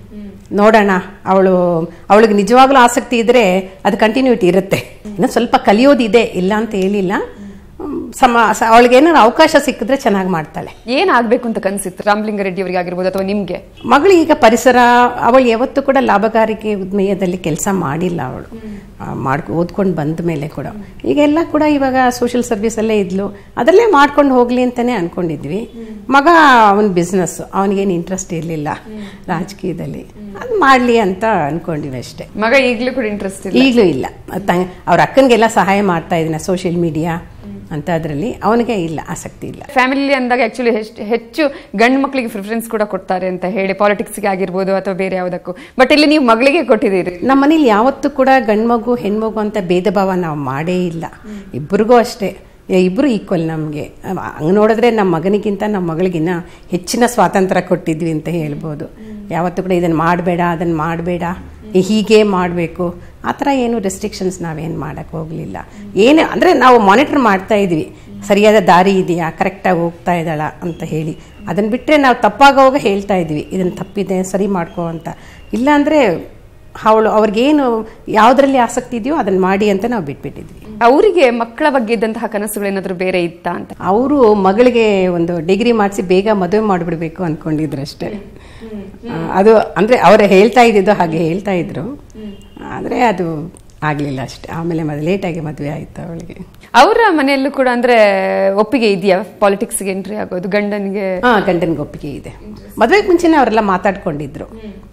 ನೋಡೋಣ ಅವಳು ಅವಳಿಗೆ ನಿಜವಾಗ್ಲೂ ಆಸಕ್ತಿ ಇದ್ರೆ ಅದು ಕಂಟಿನ್ಯೂಟಿ ಇರುತ್ತೆ ಇನ್ನು ಸ್ವಲ್ಪ ಕಲಿಯೋದಿದೆ ಇಲ್ಲ ಅಂತ ಹೇಳಿಲ್ಲ ಹ್ಮ್, ಸಮ ಸ- ಅವಳಿಗೆ ಏನಾದ್ರು ಅವಕಾಶ ಸಿಕ್ಕಿದ್ರೆ ಚೆನ್ನಾಗಿ ಮಾಡ್ತಾಳೆ ಏನ್ ಆಗ್ಬೇಕು ಅಂತ ಕನ್ಸಿತ್ತು ರಾಮಲಿಂಗ ರೆಡ್ಡಿ ಅವರಿಗೆ ಆಗಿರ್ಬೋದು ಅಥವಾ ನಿಮ್ಗೆ ಮಗಳು ಈಗ ಪರಿಸರ ಅವಳು ಯಾವತ್ತೂ ಕೂಡ ಲಾಭಕಾರಿಕೆ ಉದ್ಯಮದಲ್ಲಿ ಕೆಲಸ ಮಾಡಿಲ್ಲ ಅವಳು ಮಾಡ್ ಓದ್ಕೊಂಡು ಬಂದ ಮೇಲೆ ಕೂಡ ಈಗ ಎಲ್ಲ ಕೂಡ ಇವಾಗ ಸೋಷಿಯಲ್ ಸರ್ವಿಸಲ್ಲೇ ಇದ್ಲು ಅದರಲ್ಲೇ ಮಾಡ್ಕೊಂಡು ಹೋಗ್ಲಿ ಅಂತಾನೆ ಅನ್ಕೊಂಡಿದ್ವಿ ಮಗ ಅವನ ಬಿಸ್ನೆಸ್ ಅವನಿಗೇನು ಇಂಟ್ರೆಸ್ಟ್ ಇರಲಿಲ್ಲ ರಾಜಕೀಯದಲ್ಲಿ ಅದು ಮಾಡಲಿ ಅಂತ ಅನ್ಕೊಂಡಿವಿ ಅಷ್ಟೇ ಮಗ ಈಗ್ಲೂ ಕೂಡ ಇಂಟ್ರೆಸ್ಟ್ ಇಲ್ಲ ಈಗಲೂ ಇಲ್ಲ ಅವ್ರ ಅಕ್ಕನಿಗೆಲ್ಲ ಸಹಾಯ ಮಾಡ್ತಾ ಇದ್ದೀನಿ ಸೋಷಿಯಲ್ ಮೀಡಿಯಾ ಅಂತ ಅದರಲ್ಲಿ ಅವನಿಗೆ ಇಲ್ಲ ಆಸಕ್ತಿ ಇಲ್ಲ ಫ್ಯಾಮಿಲಿ ಅಂದಾಗ ಆಕ್ಚುಲಿ ಹೆಚ್ಚು ಗಂಡು ಮಕ್ಕಳಿಗೆ ಪ್ರಿಫರೆನ್ಸ್ ಕೂಡ ಕೊಡ್ತಾರೆ ಅಂತ ಹೇಳಿ ಪಾಲಿಟಿಕ್ಸ್ಗೆ ಆಗಿರ್ಬೋದು ಅಥವಾ ಬೇರೆ ಯಾವುದಕ್ಕೂ ಬಟ್ ಇಲ್ಲಿ ನೀವು ಮಗಳಿಗೆ ಕೊಟ್ಟಿದ್ದೀರಿ ನಮ್ಮ ಮನೇಲಿ ಯಾವತ್ತೂ ಕೂಡ ಗಂಡ್ಮಗು ಹೆಣ್ಮಗು ಅಂತ ಭೇದ ಭಾವ ನಾವು ಮಾಡೇ ಇಲ್ಲ ಇಬ್ಬರಿಗೂ ಅಷ್ಟೇ ಏ, ಇಬ್ರು ಈಕ್ವಲ್ ನಮಗೆ ಹಂಗೆ ನೋಡಿದ್ರೆ ನಮ್ಮ ಮಗನಿಗಿಂತ ನಮ್ಮ ಮಗಳಿಗಿನ್ನ ಹೆಚ್ಚಿನ ಸ್ವಾತಂತ್ರ್ಯ ಕೊಟ್ಟಿದ್ವಿ ಅಂತ ಹೇಳ್ಬೋದು ಯಾವತ್ತೂ ಕೂಡ ಇದನ್ನು ಮಾಡಬೇಡ ಅದನ್ನು ಮಾಡಬೇಡ ಹೀಗೆ ಮಾಡಬೇಕು ಆ ಥರ ಏನು ರೆಸ್ಟ್ರಿಕ್ಷನ್ಸ್ ನಾವೇನು ಮಾಡೋಕ್ಕೆ ಹೋಗಲಿಲ್ಲ ಏನು ಅಂದರೆ ನಾವು ಮಾನಿಟರ್ ಮಾಡ್ತಾ ಇದ್ವಿ ಸರಿಯಾದ ದಾರಿ ಇದೆಯಾ ಕರೆಕ್ಟಾಗಿ ಹೋಗ್ತಾ ಇದ್ದಾಳ ಅಂತ ಹೇಳಿ ಅದನ್ನು ಬಿಟ್ಟರೆ ನಾವು ತಪ್ಪಾಗೋವಾಗ ಹೇಳ್ತಾ ಇದ್ವಿ ಇದನ್ನು ತಪ್ಪಿದೆ ಸರಿ ಮಾಡ್ಕೋ ಅಂತ ಇಲ್ಲಾಂದರೆ ಅವಳು ಅವ್ರಿಗೇನು ಯಾವುದರಲ್ಲಿ ಆಸಕ್ತಿ ಇದೆಯೋ ಅದನ್ನು ಮಾಡಿ ಅಂತ ನಾವು ಬಿಟ್ಬಿಟ್ಟಿದ್ವಿ ಅವರಿಗೆ ಮಕ್ಕಳ ಬಗ್ಗೆ ಇದ್ದಂತಹ ಕನಸುಗಳೇನಾದ್ರೂ ಬೇರೆ ಇತ್ತಾ ಅಂತ ಅವರು ಮಗಳಿಗೆ ಒಂದು ಡಿಗ್ರಿ ಮಾಡಿಸಿ ಬೇಗ ಮದುವೆ ಮಾಡಿಬಿಡ್ಬೇಕು ಅಂದ್ಕೊಂಡಿದ್ರು ಅಷ್ಟೇ ಆ, ಅದು ಅಂದರೆ ಅವರು ಹೇಳ್ತಾ ಇದ್ದಿದ್ದು ಹಾಗೆ ಹೇಳ್ತಾ ಇದ್ರು ಆದರೆ ಅದು ಆಗಲಿಲ್ಲ ಅಷ್ಟೇ ಆಮೇಲೆ ಮದ್ ಲೇಟಾಗಿ ಮದುವೆ ಆಯಿತು ಅವಳಿಗೆ ಅವರ ಮನೆಯಲ್ಲೂ ಕೂಡ ಅಂದ್ರೆ ಒಪ್ಪಿಗೆ ಇದೆಯಾ ಪಾಲಿಟಿಕ್ಸ್ಗೆ ಎಂಟ್ರಿ ಆಗೋದು ಗಂಡನಿಗೆ ಹಾಂ ಗಂಡನಿಗೆ ಒಪ್ಪಿಗೆ ಇದೆ ಮದುವೆಗೆ ಮುಂಚೆನೇ ಅವರೆಲ್ಲ ಮಾತಾಡ್ಕೊಂಡಿದ್ರು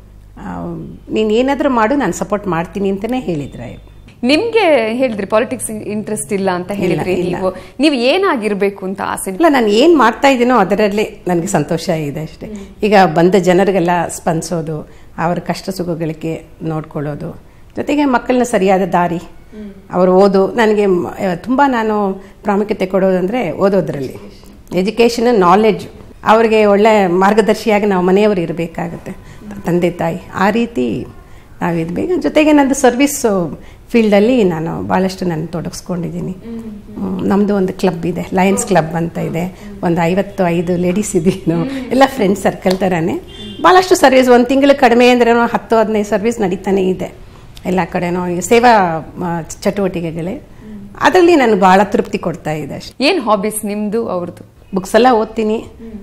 ನೀನು ಏನಾದರೂ ಮಾಡು ನಾನು ಸಪೋರ್ಟ್ ಮಾಡ್ತೀನಿ ಅಂತಲೇ ಹೇಳಿದ್ರು ನಿಮ್ಗೆ ಹೇಳಿದ್ರಿ ಪಾಲಿಟಿಕ್ಸ್ ಇಂಟ್ರೆಸ್ಟ್ ಇಲ್ಲ ಅಂತ ಹೇಳಿದ್ರಿ ಇಲ್ಲ. ನೀವು ನೀವು ಏನಾಗಿರ್ಬೇಕು ಅಂತ ಆಸೆ ಇಲ್ಲ ನಾನು ಏನು ಮಾಡ್ತಾ ಇದ್ದೀನೋ ಅದರಲ್ಲೇ ನನಗೆ ಸಂತೋಷ ಇದೆ ಅಷ್ಟೇ ಈಗ ಬಂದ ಜನರಿಗೆಲ್ಲ ಸ್ಪಂದಿಸೋದು ಅವರ ಕಷ್ಟ ಸುಖಗಳಿಗೆ ನೋಡ್ಕೊಳ್ಳೋದು ಜೊತೆಗೆ ಮಕ್ಕಳನ್ನ ಸರಿಯಾದ ದಾರಿ ಅವರು ಓದು ನನಗೆ ತುಂಬ ನಾನು ಪ್ರಾಮುಖ್ಯತೆ ಕೊಡೋದಂದರೆ ಓದೋದ್ರಲ್ಲಿ ಎಜುಕೇಷನ್ ನಾಲೆಡ್ಜ್ ಅವ್ರಿಗೆ ಒಳ್ಳೆ ಮಾರ್ಗದರ್ಶಿಯಾಗಿ ನಾವು ಮನೆಯವರು ಇರಬೇಕಾಗುತ್ತೆ ತಂದೆ ತಾಯಿ ಆ ರೀತಿ ನಾವು ಇರಬೇಕು ಜೊತೆಗೆ ನಂದು ಸರ್ವಿಸ್ ಫೀಲ್ಡಲ್ಲಿ ನಾನು ಭಾಳಷ್ಟು ನಾನು ತೊಡಗಿಸ್ಕೊಂಡಿದ್ದೀನಿ ನಮ್ಮದು ಒಂದು ಕ್ಲಬ್ ಇದೆ ಲಯನ್ಸ್ ಕ್ಲಬ್ ಅಂತ ಇದೆ ಒಂದು ಐವತ್ತು ಐದು ಲೇಡೀಸ್ ಇದೀವಿ ನಾವು ಎಲ್ಲ ಫ್ರೆಂಡ್ಸ್ ಸರ್ಕಲ್ ಥರನೇ ಭಾಳಷ್ಟು ಸರ್ವಿಸ್ ಒಂದು ತಿಂಗಳು ಕಡಿಮೆ ಅಂದ್ರೆ ಹತ್ತು ಹದಿನೈದು ಸರ್ವಿಸ್ ನಡೀತಾನೆ ಇದೆ ಎಲ್ಲ ಕಡೆನೂ ಈ ಸೇವಾ ಆ, ಚಟುವಟಿಕೆಗಳೇ ಅದರಲ್ಲಿ ನನಗೆ ಭಾಳ ತೃಪ್ತಿ ಕೊಡ್ತಾ ಇದೆ ಅಷ್ಟೇ ಏನ್ ಹಾಬೀಸ್ ನಿಮ್ದು ಅವ್ರದ್ದು ಬುಕ್ಸ್ ಎಲ್ಲ ಓದ್ತೀನಿ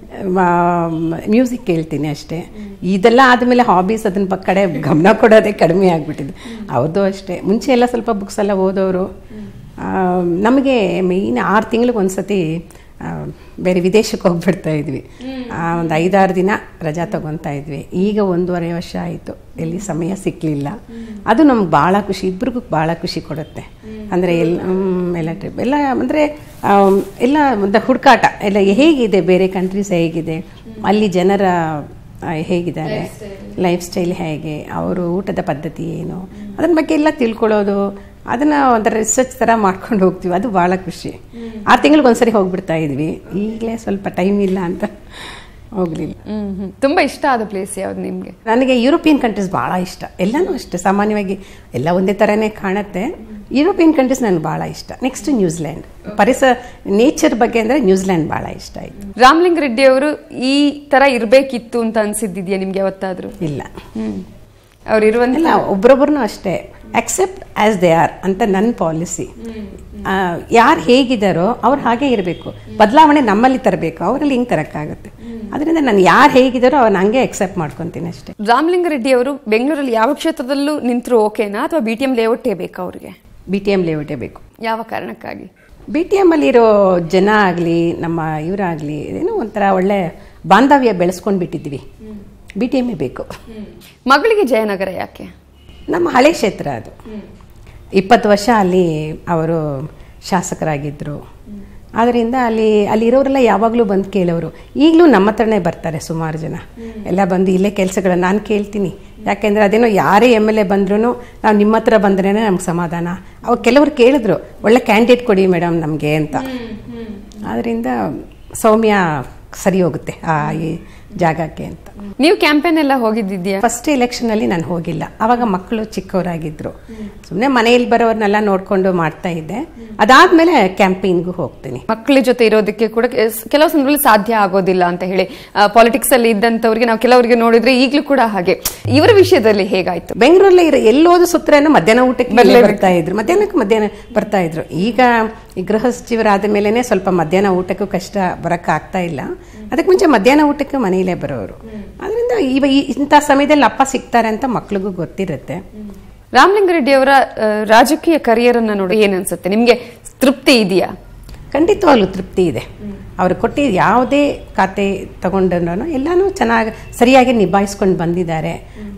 ಮ್ಯೂಸಿಕ್ ಕೇಳ್ತೀನಿ ಅಷ್ಟೇ ಇದೆಲ್ಲ ಆದಮೇಲೆ ಹಾಬೀಸ್ ಅದನ್ನ ಪ- ಕಡೆ ಗಮನ ಕೊಡೋದೇ ಕಡಿಮೆ ಆಗಿಬಿಟ್ಟಿದೆ ಅವ್ರದ್ದು ಅಷ್ಟೇ ಮುಂಚೆ ಎಲ್ಲ ಸ್ವಲ್ಪ ಬುಕ್ಸ್ ಎಲ್ಲ ಓದೋರು ಆ, ನಮಗೆ ಮೇಯ್ನ್ ಆರು ತಿಂಗಳಿಗೆ ಒಂದ್ಸತಿ ಆ, ಬೇರೆ ವಿದೇಶಕ್ಕೆ ಹೋಗ್ಬಿಡ್ತಾ ಇದ್ವಿ ಒಂದು ಐದಾರು ದಿನ ರಜಾ ತಗೊತಾ ಇದ್ವಿ ಈಗ ಒಂದೂವರೆ ವರ್ಷ ಆಯಿತು ಎಲ್ಲಿ ಸಮಯ ಸಿಕ್ಕಲಿಲ್ಲ ಅದು ನಮ್ಗೆ ಭಾಳ ಖುಷಿ ಇಬ್ರಿಗೂ ಭಾಳ ಖುಷಿ ಕೊಡುತ್ತೆ ಅಂದರೆ ಎಲ್ಲ ಹ್ಮ್, ಎಲ್ಲ ಟ್ರಿಪ್ ಎಲ್ಲ ಅಂದರೆ ಎಲ್ಲ ಒಂದು ಹುಡುಕಾಟ ಎಲ್ಲ ಹೇಗಿದೆ ಬೇರೆ ಕಂಟ್ರೀಸ್ ಹೇಗಿದೆ ಅಲ್ಲಿ ಜನರ ಆ, ಹೇಗಿದ್ದಾರೆ ಲೈಫ್ ಸ್ಟೈಲ್ ಹೇಗೆ ಅವರು ಊಟದ ಪದ್ಧತಿ ಏನು ಅದ್ರ ಬಗ್ಗೆ ಎಲ್ಲ ತಿಳ್ಕೊಳ್ಳೋದು ಅದನ್ನ ಒಂಥರ ರಿಸರ್ಚ್ ಥರ ಮಾಡ್ಕೊಂಡು ಹೋಗ್ತೀವಿ ಅದು ಭಾಳ ಖುಷಿ ಆರು ತಿಂಗಳಿಗೆ ಒಂದ್ಸರಿ ಹೋಗ್ಬಿಡ್ತಾ ಇದ್ವಿ ಈಗಲೇ ಸ್ವಲ್ಪ ಟೈಮ್ ಇಲ್ಲ ಅಂತ ಹೋಗಲಿಲ್ಲ ಹ್ಮ್ ಹ್ಮ್ ತುಂಬಾ ಇಷ್ಟ ಆದ ಪ್ಲೇಸ್ ಯಾವ್ದು ನಿಮ್ಗೆ ನನಗೆ ಯುರೋಪಿಯನ್ ಕಂಟ್ರೀಸ್ ಭಾಳ ಇಷ್ಟ ಎಲ್ಲನೂ ಅಷ್ಟೇ ಸಾಮಾನ್ಯವಾಗಿ ಎಲ್ಲ ಒಂದೇ ಥರನೇ ಕಾಣುತ್ತೆ ಯುರೋಪಿಯನ್ ಕಂಟ್ರೀಸ್ ನನಗೆ ಭಾಳ ಇಷ್ಟ ನೆಕ್ಸ್ಟ್ ನ್ಯೂಜಿಲ್ಯಾಂಡ್ ಪರಿಸರ ನೇಚರ್ ಬಗ್ಗೆ ಅಂದರೆ ನ್ಯೂಜಿಲ್ಯಾಂಡ್ ಭಾಳ ಇಷ್ಟ ಆಯಿತು ರಾಮಲಿಂಗ ರೆಡ್ಡಿ ಅವರು ಈ ತರ ಇರ್ಬೇಕಿತ್ತು ಅಂತ ಅನ್ಸಿದ್ದಿದ್ಯಾ ನಿಮ್ಗೆ ಯಾವತ್ತಾದ್ರೂ ಇಲ್ಲ ಹ್ಮ್ ಅವ್ರು ಇರುವಂತ ಇಲ್ಲ ಒಬ್ರೊಬ್ರು ಅಷ್ಟೇ ಅಕ್ಸೆಪ್ಟ್ ಆಸ್ ದೇ ಆರ್ ಅಂತ ನನ್ನ ಪಾಲಿಸಿ ಯಾರು ಹೇಗಿದ್ದಾರೋ ಅವ್ರು ಹಾಗೆ ಇರಬೇಕು ಬದಲಾವಣೆ ನಮ್ಮಲ್ಲಿ ತರಬೇಕು ಅವರಲ್ಲಿ ಹಿಂಗೆ ತರೋಕ್ಕಾಗುತ್ತೆ ಅದರಿಂದ ನಾನು ಯಾರು ಹೇಗಿದ್ದಾರೋ ಅವ್ರನ್ನ ಹಂಗೆ ಅಕ್ಸೆಪ್ಟ್ ಮಾಡ್ಕೊತೀನಿ ಅಷ್ಟೇ ರಾಮಲಿಂಗ ರೆಡ್ಡಿ ಅವರು ಬೆಂಗಳೂರಲ್ಲಿ ಯಾವ ಕ್ಷೇತ್ರದಲ್ಲೂ ನಿಂತರು ಓಕೆನಾ ಅಥವಾ ಬಿ ಟಿ ಎಂ ಲೇಔಟೇ ಬೇಕಾ ಅವ್ರಿಗೆ ಬಿ ಟಿ ಎಮ್ ಲೇಔಟೇ ಬೇಕು ಯಾವ ಕಾರಣಕ್ಕಾಗಿ ಬಿ ಟಿ ಎಮ್ಮಲ್ಲಿರೋ ಜನ ಆಗಲಿ ನಮ್ಮ ಇವರಾಗಲಿ ಏನೋ ಒಂಥರ ಒಳ್ಳೆ ಬಾಂಧವ್ಯ ಬೆಳೆಸ್ಕೊಂಡು ಬಿಟ್ಟಿದ್ವಿ ಬಿ ಟಿ ಎಮ್ಮೇ ಬೇಕು ಮಗಳಿಗೆ ಜಯನಗರ ಯಾಕೆ ನಮ್ಮ ಹಳೆ ಕ್ಷೇತ್ರ ಅದು ಇಪ್ಪತ್ತು ವರ್ಷ ಅಲ್ಲಿ ಅವರು ಶಾಸಕರಾಗಿದ್ದರು ಆದ್ದರಿಂದ ಅಲ್ಲಿ ಅಲ್ಲಿರೋರೆಲ್ಲ ಯಾವಾಗಲೂ ಬಂದು ಕೇಳೋರು ಈಗಲೂ ನಮ್ಮ ಹತ್ರನೇ ಬರ್ತಾರೆ ಸುಮಾರು ಜನ ಎಲ್ಲ ಬಂದು ಇಲ್ಲೇ ಕೆಲಸಗಳು ನಾನು ಕೇಳ್ತೀನಿ ಯಾಕೆಂದರೆ ಅದೇನೋ ಯಾರೇ ಎಮ್ ಎಲ್ ಎ ಬಂದ್ರೂ ನಾವು ನಿಮ್ಮ ಹತ್ರ ಬಂದ್ರೇ ನಮ್ಗೆ ಸಮಾಧಾನ ಅವಾಗ ಕೆಲವರು ಕೇಳಿದ್ರು ಒಳ್ಳೆ ಕ್ಯಾಂಡಿಡೇಟ್ ಕೊಡಿ ಮೇಡಮ್ ನಮಗೆ ಅಂತ ಆದ್ದರಿಂದ ಸೌಮ್ಯ ಸರಿ ಹೋಗುತ್ತೆ ಆ ಈ ಜಾಗಕ್ಕೆ ಅಂತ ನೀವು ಕ್ಯಾಂಪೇನ್ ಎಲ್ಲ ಹೋಗಿದ್ದಿದ್ಯಾ ಫಸ್ಟ್ ಎಲೆಕ್ಷನ್ ಅಲ್ಲಿ ನಾನು ಹೋಗಿಲ್ಲ ಅವಾಗ ಮಕ್ಕಳು ಚಿಕ್ಕವರಾಗಿದ್ರು ಸುಮ್ಮನೆ ಮನೆಯಲ್ಲಿ ಬರೋರ್ನೆಲ್ಲ ನೋಡ್ಕೊಂಡು ಮಾಡ್ತಾ ಇದ್ದೆ ಅದಾದ್ಮೇಲೆ ಕ್ಯಾಂಪೇನ್ಗೂ ಹೋಗ್ತೀನಿ ಮಕ್ಕಳ ಜೊತೆ ಇರೋದಕ್ಕೆ ಕೂಡ ಕೆಸ್- ಕೆಲವು ಸಂದರ್ಭದಲ್ಲಿ ಸಾಧ್ಯ ಆಗೋದಿಲ್ಲ ಅಂತ ಹೇಳಿ ಪಾಲಿಟಿಕ್ಸ್ ಅಲ್ಲಿ ಇದ್ದಂತವ್ರಿಗೆ ನಾವು ಕೆಲವರಿಗೆ ನೋಡಿದ್ರೆ ಈಗಲೂ ಕೂಡ ಹಾಗೆ ಇವರ ವಿಷಯದಲ್ಲಿ ಹೇಗಾಯ್ತು ಬೆಂಗಳೂರಲ್ಲಿ ಇರೋ ಎಲ್ಲೋದು ಸುತ್ತರೇನು ಮಧ್ಯಾಹ್ನ ಊಟಕ್ಕೆ ಇಲ್ಲೇ ಬರ್ತಾ ಇದ್ರು ಮಧ್ಯಾಹ್ನಕ್ಕೆ ಮಧ್ಯಾಹ್ನ ಬರ್ತಾ ಇದ್ರು ಈಗ ಈ ಗೃಹ ಸಚಿವರಾದ ಮೇಲೆನೆ ಸ್ವಲ್ಪ ಮಧ್ಯಾಹ್ನ ಊಟಕ್ಕೂ ಕಷ್ಟ ಬರಕ್ ಆಗ್ತಾ ಇಲ್ಲ ಅದಕ್ಕೆ ಮುಂಚೆ ಮಧ್ಯಾಹ್ನ ಊಟಕ್ಕೆ ಮನೆಯಲ್ಲೇ ಬರೋರು ಅದರಿಂದ ಇವ ಈ- ಇಂಥ ಸಮಯದಲ್ಲಿ ಅಪ್ಪ ಸಿಗ್ತಾರೆ ಅಂತ ಮಕ್ಳಿಗೂ ಗೊತ್ತಿರುತ್ತೆ ರಾಮಲಿಂಗ ರೆಡ್ಡಿ ಅವರ ಆ, ರಾಜಕೀಯ ಕರಿಯರ್ ಅನ್ನ ನೋಡಿ ಏನ್ ಅನ್ಸುತ್ತೆ ನಿಮ್ಗೆ ತೃಪ್ತಿ ಇದೆಯಾ ಖಂಡಿತವಾಗ್ಲೂ ತೃಪ್ತಿ ಇದೆ ಅವರು ಕೊಟ್ಟಿದ್ದ ಯಾವುದೇ ಖಾತೆ ತಗೊಂಡ್ರೂ ಎಲ್ಲನೂ ಚೆನ್ನಾಗಿ ಸರಿಯಾಗಿ ನಿಭಾಯಿಸ್ಕೊಂಡು ಬಂದಿದ್ದಾರೆ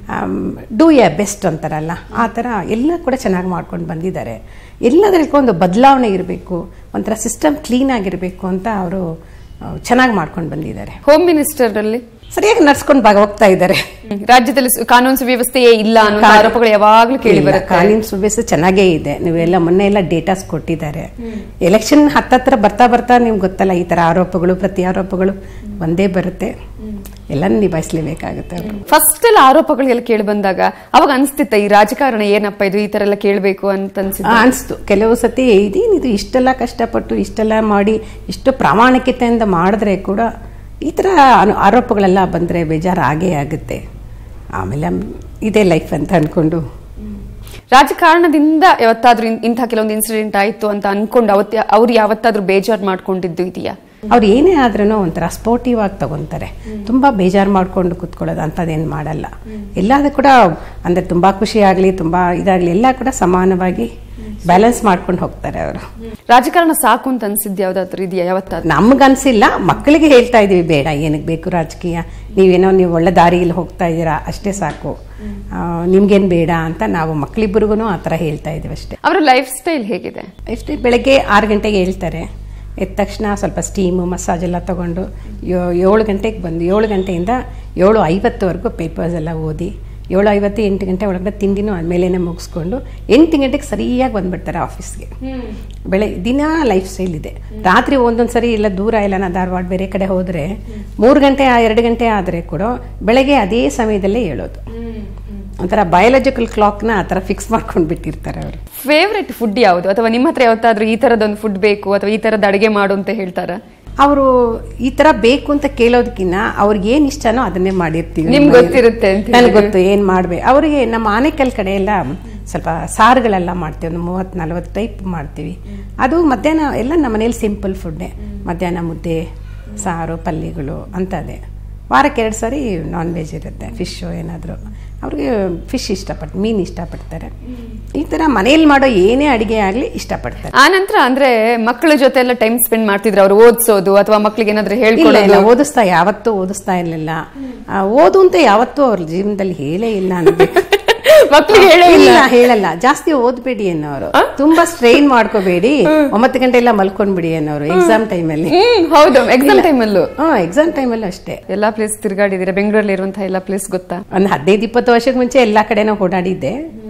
ಡೂ ಎ ಬೆಸ್ಟ್ ಅಂತಾರಲ್ಲ ಆ ಥರ ಎಲ್ಲ ಕೂಡ ಚೆನ್ನಾಗಿ ಮಾಡ್ಕೊಂಡು ಬಂದಿದ್ದಾರೆ ಎಲ್ಲದಕ್ಕೂ ಒಂದು ಬದಲಾವಣೆ ಇರಬೇಕು ಒಂಥರ ಸಿಸ್ಟಮ್ ಕ್ಲೀನ್ ಆಗಿರಬೇಕು ಅಂತ ಅವರು ಚೆನ್ನಾಗಿ ಮಾಡ್ಕೊಂಡು ಬಂದಿದ್ದಾರೆ ಹೋಮ್ ಮಿನಿಸ್ಟರ್ ಅಲ್ಲಿ ಸರಿಯಾಗಿ ನಡ್ಸ್ಕೊಂಡು ಭಾಗ ಹೋಗ್ತಾ ಇದ್ದಾರೆ ಹ್ಮ್. ರಾಜ್ಯದಲ್ಲಿ ಸು- ಕಾನೂನು ಸುವ್ಯವಸ್ಥೆಯೇ ಇಲ್ಲ ಅನ್ನೋ ಆರೋಪಗಳು ಯಾವಾಗ್ಲೂ ಕೇಳಿ ಇಲ್ಲ, ಬರುತ್ತೆ ಕಾನೂನು ಸುವ್ಯವಸ್ಥೆ ಚೆನ್ನಾಗೇ ಇದೆ ನೀವೆಲ್ಲ ಮೊನ್ನೆ ಎಲ್ಲ ಡೇಟಾಸ್ ಕೊಟ್ಟಿದ್ದಾರೆ ಎಲೆಕ್ಷನ್ ಹತ್ತತ್ರ ಬರ್ತಾ ಬರ್ತಾ ನಿಮ್ಗೆ ಗೊತ್ತಲ್ಲ ಈ ತರ ಆರೋಪಗಳು ಪ್ರತಿ ಆರೋಪಗಳು ಒಂದೇ ಬರುತ್ತೆ ಎಲ್ಲನೂ ನಿಭಾಯಿಸ್ಲೇಬೇಕಾಗುತ್ತೆ ಅವರು ಫಸ್ಟ್ ಎಲ್ಲ ಆರೋಪಗಳೆಲ್ಲ ಕೇಳಿ ಬಂದಾಗ ಅವಾಗ ಅನ್ಸ್ತಿತ್ತ ಈ ರಾಜಕಾರಣ ಏನಪ್ಪ ಇದು ಈ ತರ ಎಲ್ಲ ಕೇಳಬೇಕು ಅಂತ ಅನ್ಸಿತ್ತು ಅನಿಸ್ತು ಕೆಲವು ಸತಿ ಇದೇನಿದು ಇಷ್ಟೆಲ್ಲ ಕಷ್ಟಪಟ್ಟು ಇಷ್ಟೆಲ್ಲ ಮಾಡಿ ಇಷ್ಟು ಪ್ರಾಮಾಣಿಕತೆಯಿಂದ ಮಾಡಿದ್ರೆ ಕೂಡ ಈ ಥರ ಅನು- ಆರೋಪಗಳೆಲ್ಲ ಬಂದರೆ ಬೇಜಾರು ಆಗೇ ಆಗುತ್ತೆ ಆಮೇಲೆ ಇದೇ ಲೈಫ್ ಅಂತ ಅಂದ್ಕೊಂಡು ರಾಜಕಾರಣದಿಂದ ಯಾವತ್ತಾದ್ರೂ ಇನ್- ಇಂಥ ಕೆಲವೊಂದು ಇನ್ಸಿಡೆಂಟ್ ಆಯ್ತು ಅಂತ ಅನ್ಕೊಂಡು ಅವತ್ತ ಅವ್ರು ಯಾವತ್ತಾದ್ರೂ ಬೇಜಾರ್ ಮಾಡ್ಕೊಂಡಿದ್ದು ಇದೆಯಾ ಅವ್ರು ಏನೇ ಆದ್ರೂ ಒಂಥರ ಸ್ಪೋರ್ಟಿವ್ ಆಗಿ ತಗೊಂತಾರೆ ತುಂಬಾ ಬೇಜಾರು ಮಾಡ್ಕೊಂಡು ಕುತ್ಕೊಳ್ಳೋದು ಅಂಥದ್ದೇನು ಮಾಡಲ್ಲ ಎಲ್ಲದೂ ಕೂಡ ಅಂದ್ರೆ ತುಂಬಾ ಖುಷಿ ಆಗಲಿ ತುಂಬಾ ಇದಾಗಲಿ ಎಲ್ಲ ಕೂಡ ಸಮಾನವಾಗಿ ಬ್ಯಾಲೆನ್ಸ್ ಮಾಡ್ಕೊಂಡು ಹೋಗ್ತಾರೆ ಅವರು ರಾಜಕಾರಣ ಸಾಕು ಅಂತ ಅನ್ಸಿದ್ದು ಯಾವ್ದಾದ್ರು ಇದೆಯಾ ಯಾವತ್ತಾದ್ರೂ ನಮ್ಗನ್ಸಿಲ್ಲ ಮಕ್ಕಳಿಗೆ ಹೇಳ್ತಾ ಇದೀವಿ ಬೇಡ ಏನಕ್ಕೆ ಬೇಕು ರಾಜಕೀಯ ನೀವೇನೋ ನೀವು ಒಳ್ಳೆ ದಾರಿಯಲ್ಲಿ ಹೋಗ್ತಾ ಇದ್ದೀರಾ ಅಷ್ಟೇ ಸಾಕು ಆ, ನಿಮ್ಗೇನ್ ಬೇಡ ಅಂತ ನಾವು ಮಕ್ಕಳಿಬ್ಬರಿಗೂ ಆ ಥರ ಹೇಳ್ತಾ ಇದೀವಿ ಅಷ್ಟೇ ಅವರ ಲೈಫ್ ಸ್ಟೈಲ್ ಹೇಗಿದೆ ಎಷ್ಟೇ ಬೆಳಗ್ಗೆ ಆರು ಗಂಟೆಗೆ ಹೇಳ್ತಾರೆ ಎದ್ದ ತಕ್ಷಣ ಸ್ವಲ್ಪ ಸ್ಟೀಮು ಮಸಾಜ್ ಎಲ್ಲ ತಗೊಂಡು ಯೋ- ಏಳು ಗಂಟೆಗೆ ಬಂದು ಏಳು ಗಂಟೆಯಿಂದ ಏಳು ಐವತ್ತುವರೆಗೂ ಪೇಪರ್ಸ್ ಎಲ್ಲ ಓದಿ ಏಳು ಐವತ್ತು ಎಂಟು ಗಂಟೆ ಒಳಗಡೆ ತಿಂಡಿನೂ ಆದ್ಮೇಲೆ ಮುಗಿಸ್ಕೊಂಡು ಎಂಟು ಗಂಟೆಗೆ ಸರಿಯಾಗಿ ಬಂದ್ಬಿಡ್ತಾರೆ ಆಫೀಸ್ಗೆ ಬೆಳೆ ದಿನ ಲೈಫ್ ಸ್ಟೈಲ್ ಇದೆ ರಾತ್ರಿ ಒಂದೊಂದು ಸರಿ ಇಲ್ಲ ದೂರ ಇಲ್ಲ ನಾ ಧಾರವಾಡ ಬೇರೆ ಕಡೆ ಹೋದರೆ ಮೂರು ಗಂಟೆ ಎರಡು ಗಂಟೆ ಆದರೆ ಕೂಡ ಬೆಳಗ್ಗೆ ಅದೇ ಸಮಯದಲ್ಲೇ ಹೇಳೋದು ಒಂಥರ ಬಯೋಲಾಜಿಕಲ್ ಕ್ಲಾಕ್ನ ಆ ಥರ ಫಿಕ್ಸ್ ಮಾಡ್ಕೊಂಡು ಬಿಟ್ಟಿರ್ತಾರೆ ಅವರು ಫೇವ್ರೆಟ್ ಫುಡ್ ಯಾವುದು ಅಥವಾ ನಿಮ್ಮ ಹತ್ರ ಯಾವತ್ತಾದ್ರೂ ಈ ತರದೊಂದು ಫುಡ್ ಬೇಕು ಅಥವಾ ಈ ತರದ ಅಡಿಗೆ ಮಾಡು ಅಂತ ಹೇಳ್ತಾರ ಅವರು ಈ ತರ ಬೇಕು ಅಂತ ಕೇಳೋದಕ್ಕಿಂತ ಅವ್ರಿಗೆ ಏನ್ ಇಷ್ಟನೋ ಅದನ್ನೇ ಮಾಡಿರ್ತೀವಿ ನಿಮ್ಗ್ ಗೊತ್ತಿರುತ್ತೆ ಅಂತ ನನಗೆ ಗೊತ್ತು ಏನ್ ಮಾಡ್ಬೇಕು ಅವರಿಗೆ ನಮ್ಮ ಆನೆಕಲ್ ಕಡೆ ಎಲ್ಲ ಸ್ವಲ್ಪ ಸಾರುಗಳೆಲ್ಲ ಮಾಡ್ತೀವಿ ಒಂದು ಮೂವತ್ತು ನಲ್ವತ್ತು ಟೈಪ್ ಮಾಡ್ತೀವಿ ಅದು ಮಧ್ಯಾಹ್ನ ಎಲ್ಲ ನಮ್ಮ ಮನೇಲಿ ಸಿಂಪಲ್ ಫುಡ್ಡೇ ಮಧ್ಯಾಹ್ನ ಮುದ್ದೆ ಸಾರು ಪಲ್ಯಗಳು ಅಂತದೇ ವಾರಕ್ಕೆ ಎರಡು ಸಾರಿ ನಾನ್ ವೆಜ್ ಇರುತ್ತೆ ಫಿಶ್ಶು ಏನಾದರೂ ಅವ್ರಿಗೆ ಫಿಶ್ ಇಷ್ಟಪಟ್ಟು ಮೀನು ಇಷ್ಟಪಡ್ತಾರೆ ಈ ಥರ ಮನೇಲಿ ಮಾಡೋ ಏನೇ ಅಡುಗೆ ಆಗಲಿ ಇಷ್ಟಪಡ್ತಾರೆ ಆ ನಂತರ ಅಂದ್ರೆ ಮಕ್ಕಳ ಜೊತೆ ಎಲ್ಲ ಟೈಮ್ ಸ್ಪೆಂಡ್ ಮಾಡ್ತಿದ್ರೆ ಅವ್ರು ಓದಿಸೋದು ಅಥವಾ ಮಕ್ಳಿಗೆ ಏನಾದ್ರು ಇಲ್ಲ ಹೇಳ್ಕೊಡೋದು ಇಲ್ಲ ಓದಿಸ್ತಾ ಯಾವತ್ತೂ ಓದಿಸ್ತಾ ಇರಲಿಲ್ಲ ಆ, ಓದು ಅಂತ ಯಾವತ್ತೂ ಅವ್ರ ಜೀವನದಲ್ಲಿ ಹೇಳೇ ಇಲ್ಲ ಅನ್ಬೇಕು ಮಕ್ಳಿಗೆ ಹೇಳೇ ಇಲ್ಲ ಇಲ್ಲ ಹೇಳಲ್ಲ ಜಾಸ್ತಿ ಓದ್ಬೇಡಿ ಅನ್ನೋರು ತುಂಬಾ ಸ್ಟ್ರೈನ್ ಮಾಡ್ಕೋಬೇಡಿ ಒಂಬತ್ತು ಗಂಟೆ ಎಲ್ಲ ಮಲ್ಕೊಂಡ್ಬಿಡಿ ಅನ್ನೋರು ಎಕ್ಸಾಮ್ ಟೈಮಲ್ಲಿ ಹ್ಮ್ ಹೌದು ಎಕ್ಸಾಮ್ ಟೈಮಲ್ಲೂ ಹಾ ಎಕ್ಸಾಮ್ ಟೈಮಲ್ಲೂ ಅಷ್ಟೇ ಎಲ್ಲಾ ಪ್ಲೇಸ್ ತಿರುಗಾಡಿದೀರಾ ಬೆಂಗಳೂರಲ್ಲಿ ಇರುವಂತಹ ಎಲ್ಲಾ ಪ್ಲೇಸ್ ಗೊತ್ತಾ ಒಂದು ಹದಿನೈದು ಇಪ್ಪತ್ತು ವರ್ಷಕ್ಕೆ ಮುಂಚೆ ಎಲ್ಲಾ ಕಡೆನೂ ಓಡಾಡಿದ್ದೆ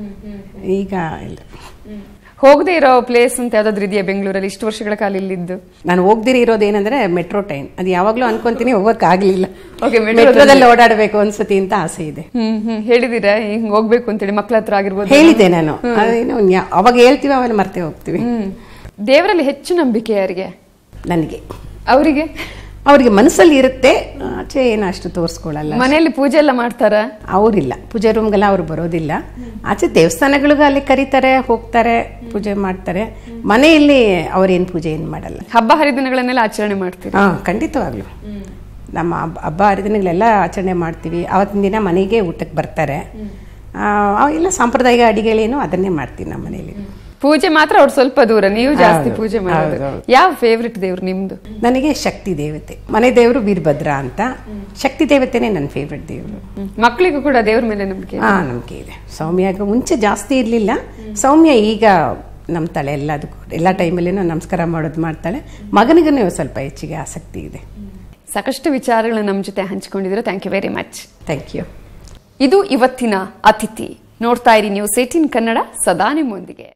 ಈಗ ಇಲ್ಲ ಹೋಗದೆ ಇರೋ ಪ್ಲೇಸ್ ಅಂತ ಯಾವ್ದಾದ್ರು ಇದೆಯಾ ಬೆಂಗಳೂರಲ್ಲಿ ಇಷ್ಟು ವರ್ಷಗಳ ಕಾಲ ಇಲ್ಲಿದ್ದು ನಾನು ಹೋಗ್ದಿರಿ ಇರೋದು ಏನಂದ್ರೆ ಮೆಟ್ರೋ ಟ್ರೈನ್ ಅದು ಯಾವಾಗ್ಲೂ ಅನ್ಕೊಂತೀನಿ ಹೋಗಕ್ ಆಗ್ಲಿಲ್ಲ Okay, metro ಮೆಟ್ರೋದಲ್ಲಿ ಓಡಾಡಬೇಕು ಅನ್ಸತಿ ಅಂತ ಆಸೆ ಇದೆ ಹ್ಮ್ ಹ್ಮ್ ಹೇಳಿದೀರಾ ಹಿಂಗ್ ಹೋಗ್ಬೇಕು ಅಂತೇಳಿ ಮಕ್ಳ ಹತ್ರ ಆಗಿರ್ಬೋದು ಹೇಳಿದ್ದೆ ನಾನು ಅದೇನೋ ನ್ಯಾ- ಅವಾಗ ಹೇಳ್ತೀವಿ ಆಮೇಲೆ ಮರ್ತೇ ಹೋಗ್ತೀವಿ ಹ್ಮ್ ದೇವರಲ್ಲಿ ಹೆಚ್ಚು ನಂಬಿಕೆ ಯಾರಿಗೆ ನನಗೆ ಅವರಿಗೆ ಅವ್ರಿಗೆ ಮನಸ್ಸಲ್ಲಿ ಇರುತ್ತೆ ಆಚೆ ಏನು ಅಷ್ಟು ತೋರಿಸ್ಕೊಳ್ಳಲ್ಲ ಮನೆಯಲ್ಲಿ ಪೂಜೆ ಎಲ್ಲ ಮಾಡ್ತಾರ ಅವರಿಲ್ಲ ಪೂಜೆ ರೂಮ್ಗೆಲ್ಲ ಅವ್ರು ಬರೋದಿಲ್ಲ ಆಚೆ ದೇವಸ್ಥಾನಗಳಿಗೂ ಅಲ್ಲಿ ಕರೀತಾರೆ ಹೋಗ್ತಾರೆ ಪೂಜೆ ಮಾಡ್ತಾರೆ ಮನೆಯಲ್ಲಿ ಅವ್ರೇನು ಪೂಜೆ ಏನು ಮಾಡಲ್ಲ ಹಬ್ಬ ಹರಿದಿನಗಳನ್ನೆಲ್ಲ ಆಚರಣೆ ಮಾಡ್ತೀರಾ ಹಾ ಖಂಡಿತವಾಗ್ಲು ನಮ್ಮ ಹಬ್ಬ ಹಬ್ಬ ಹರಿದಿನಗಳೆಲ್ಲ ಆಚರಣೆ ಮಾಡ್ತೀವಿ ಅವತ್ತಿನ ದಿನ ಮನೆಗೆ ಊಟಕ್ಕೆ ಬರ್ತಾರೆ ಆ, ಅವೆಲ್ಲ ಸಾಂಪ್ರದಾಯಿಕ ಅಡಿಗೆಗಳೇನು ಅದನ್ನೇ ಮಾಡ್ತೀವಿ ನಮ್ಮ ಮನೇಲಿ ಪೂಜೆ ಮಾತ್ರ ಅವ್ರು ಸ್ವಲ್ಪ ದೂರ ನೀವು ಜಾಸ್ತಿ ಹೌದು, ಪೂಜೆ ಮಾಡೋದು ಹೌದು, ಹೌದು. ಯಾವ ಫೇವ್ರೆಟ್ ದೇವ್ರು ನಿಮ್ದು ನನಗೆ ಶಕ್ತಿ ದೇವತೆ ಮನೆ ದೇವರು ವೀರಭದ್ರ ಅಂತ ಶಕ್ತಿ ದೇವತೆನೇ ನನ್ನ ಫೇವ್ರೆಟ್ ದೇವರು ಹ್ಮ್. ಮಕ್ಳಿಗೂ ಕೂಡ ದೇವ್ರ ಮೇಲೆ ನಂಬಿಕೆ ಹಾ ನಂಬಿಕೆ ಇದೆ ಸೌಮ್ಯಾಗ ಮುಂಚೆ ಜಾಸ್ತಿ ಇರಲಿಲ್ಲ ಸೌಮ್ಯ ಈಗ ನಂಬ್ತಾಳೆ ಎಲ್ಲದಕ್ಕೂ ಎಲ್ಲ ಟೈಮಲ್ಲಿನೂ ನಮಸ್ಕಾರ ಮಾಡೋದು ಮಾಡ್ತಾಳೆ ಮಗನಿಗೂ ಸ್ವಲ್ಪ ಹೆಚ್ಚಿಗೆ ಆಸಕ್ತಿ ಇದೆ ಸಾಕಷ್ಟು ವಿಚಾರಗಳನ್ನ ನಮ್ಮ ಜೊತೆ ಹಂಚಿಕೊಂಡಿದ್ರು thank you very much thank you ಇದು ಇವತ್ತಿನ ಅತಿಥಿ ನೋಡ್ತಾ ಇರಿ ನ್ಯೂಸ್ ಏಟಿನ್ ಕನ್ನಡ ಸದಾ ನಿಮ್ಮೊಂದಿಗೆ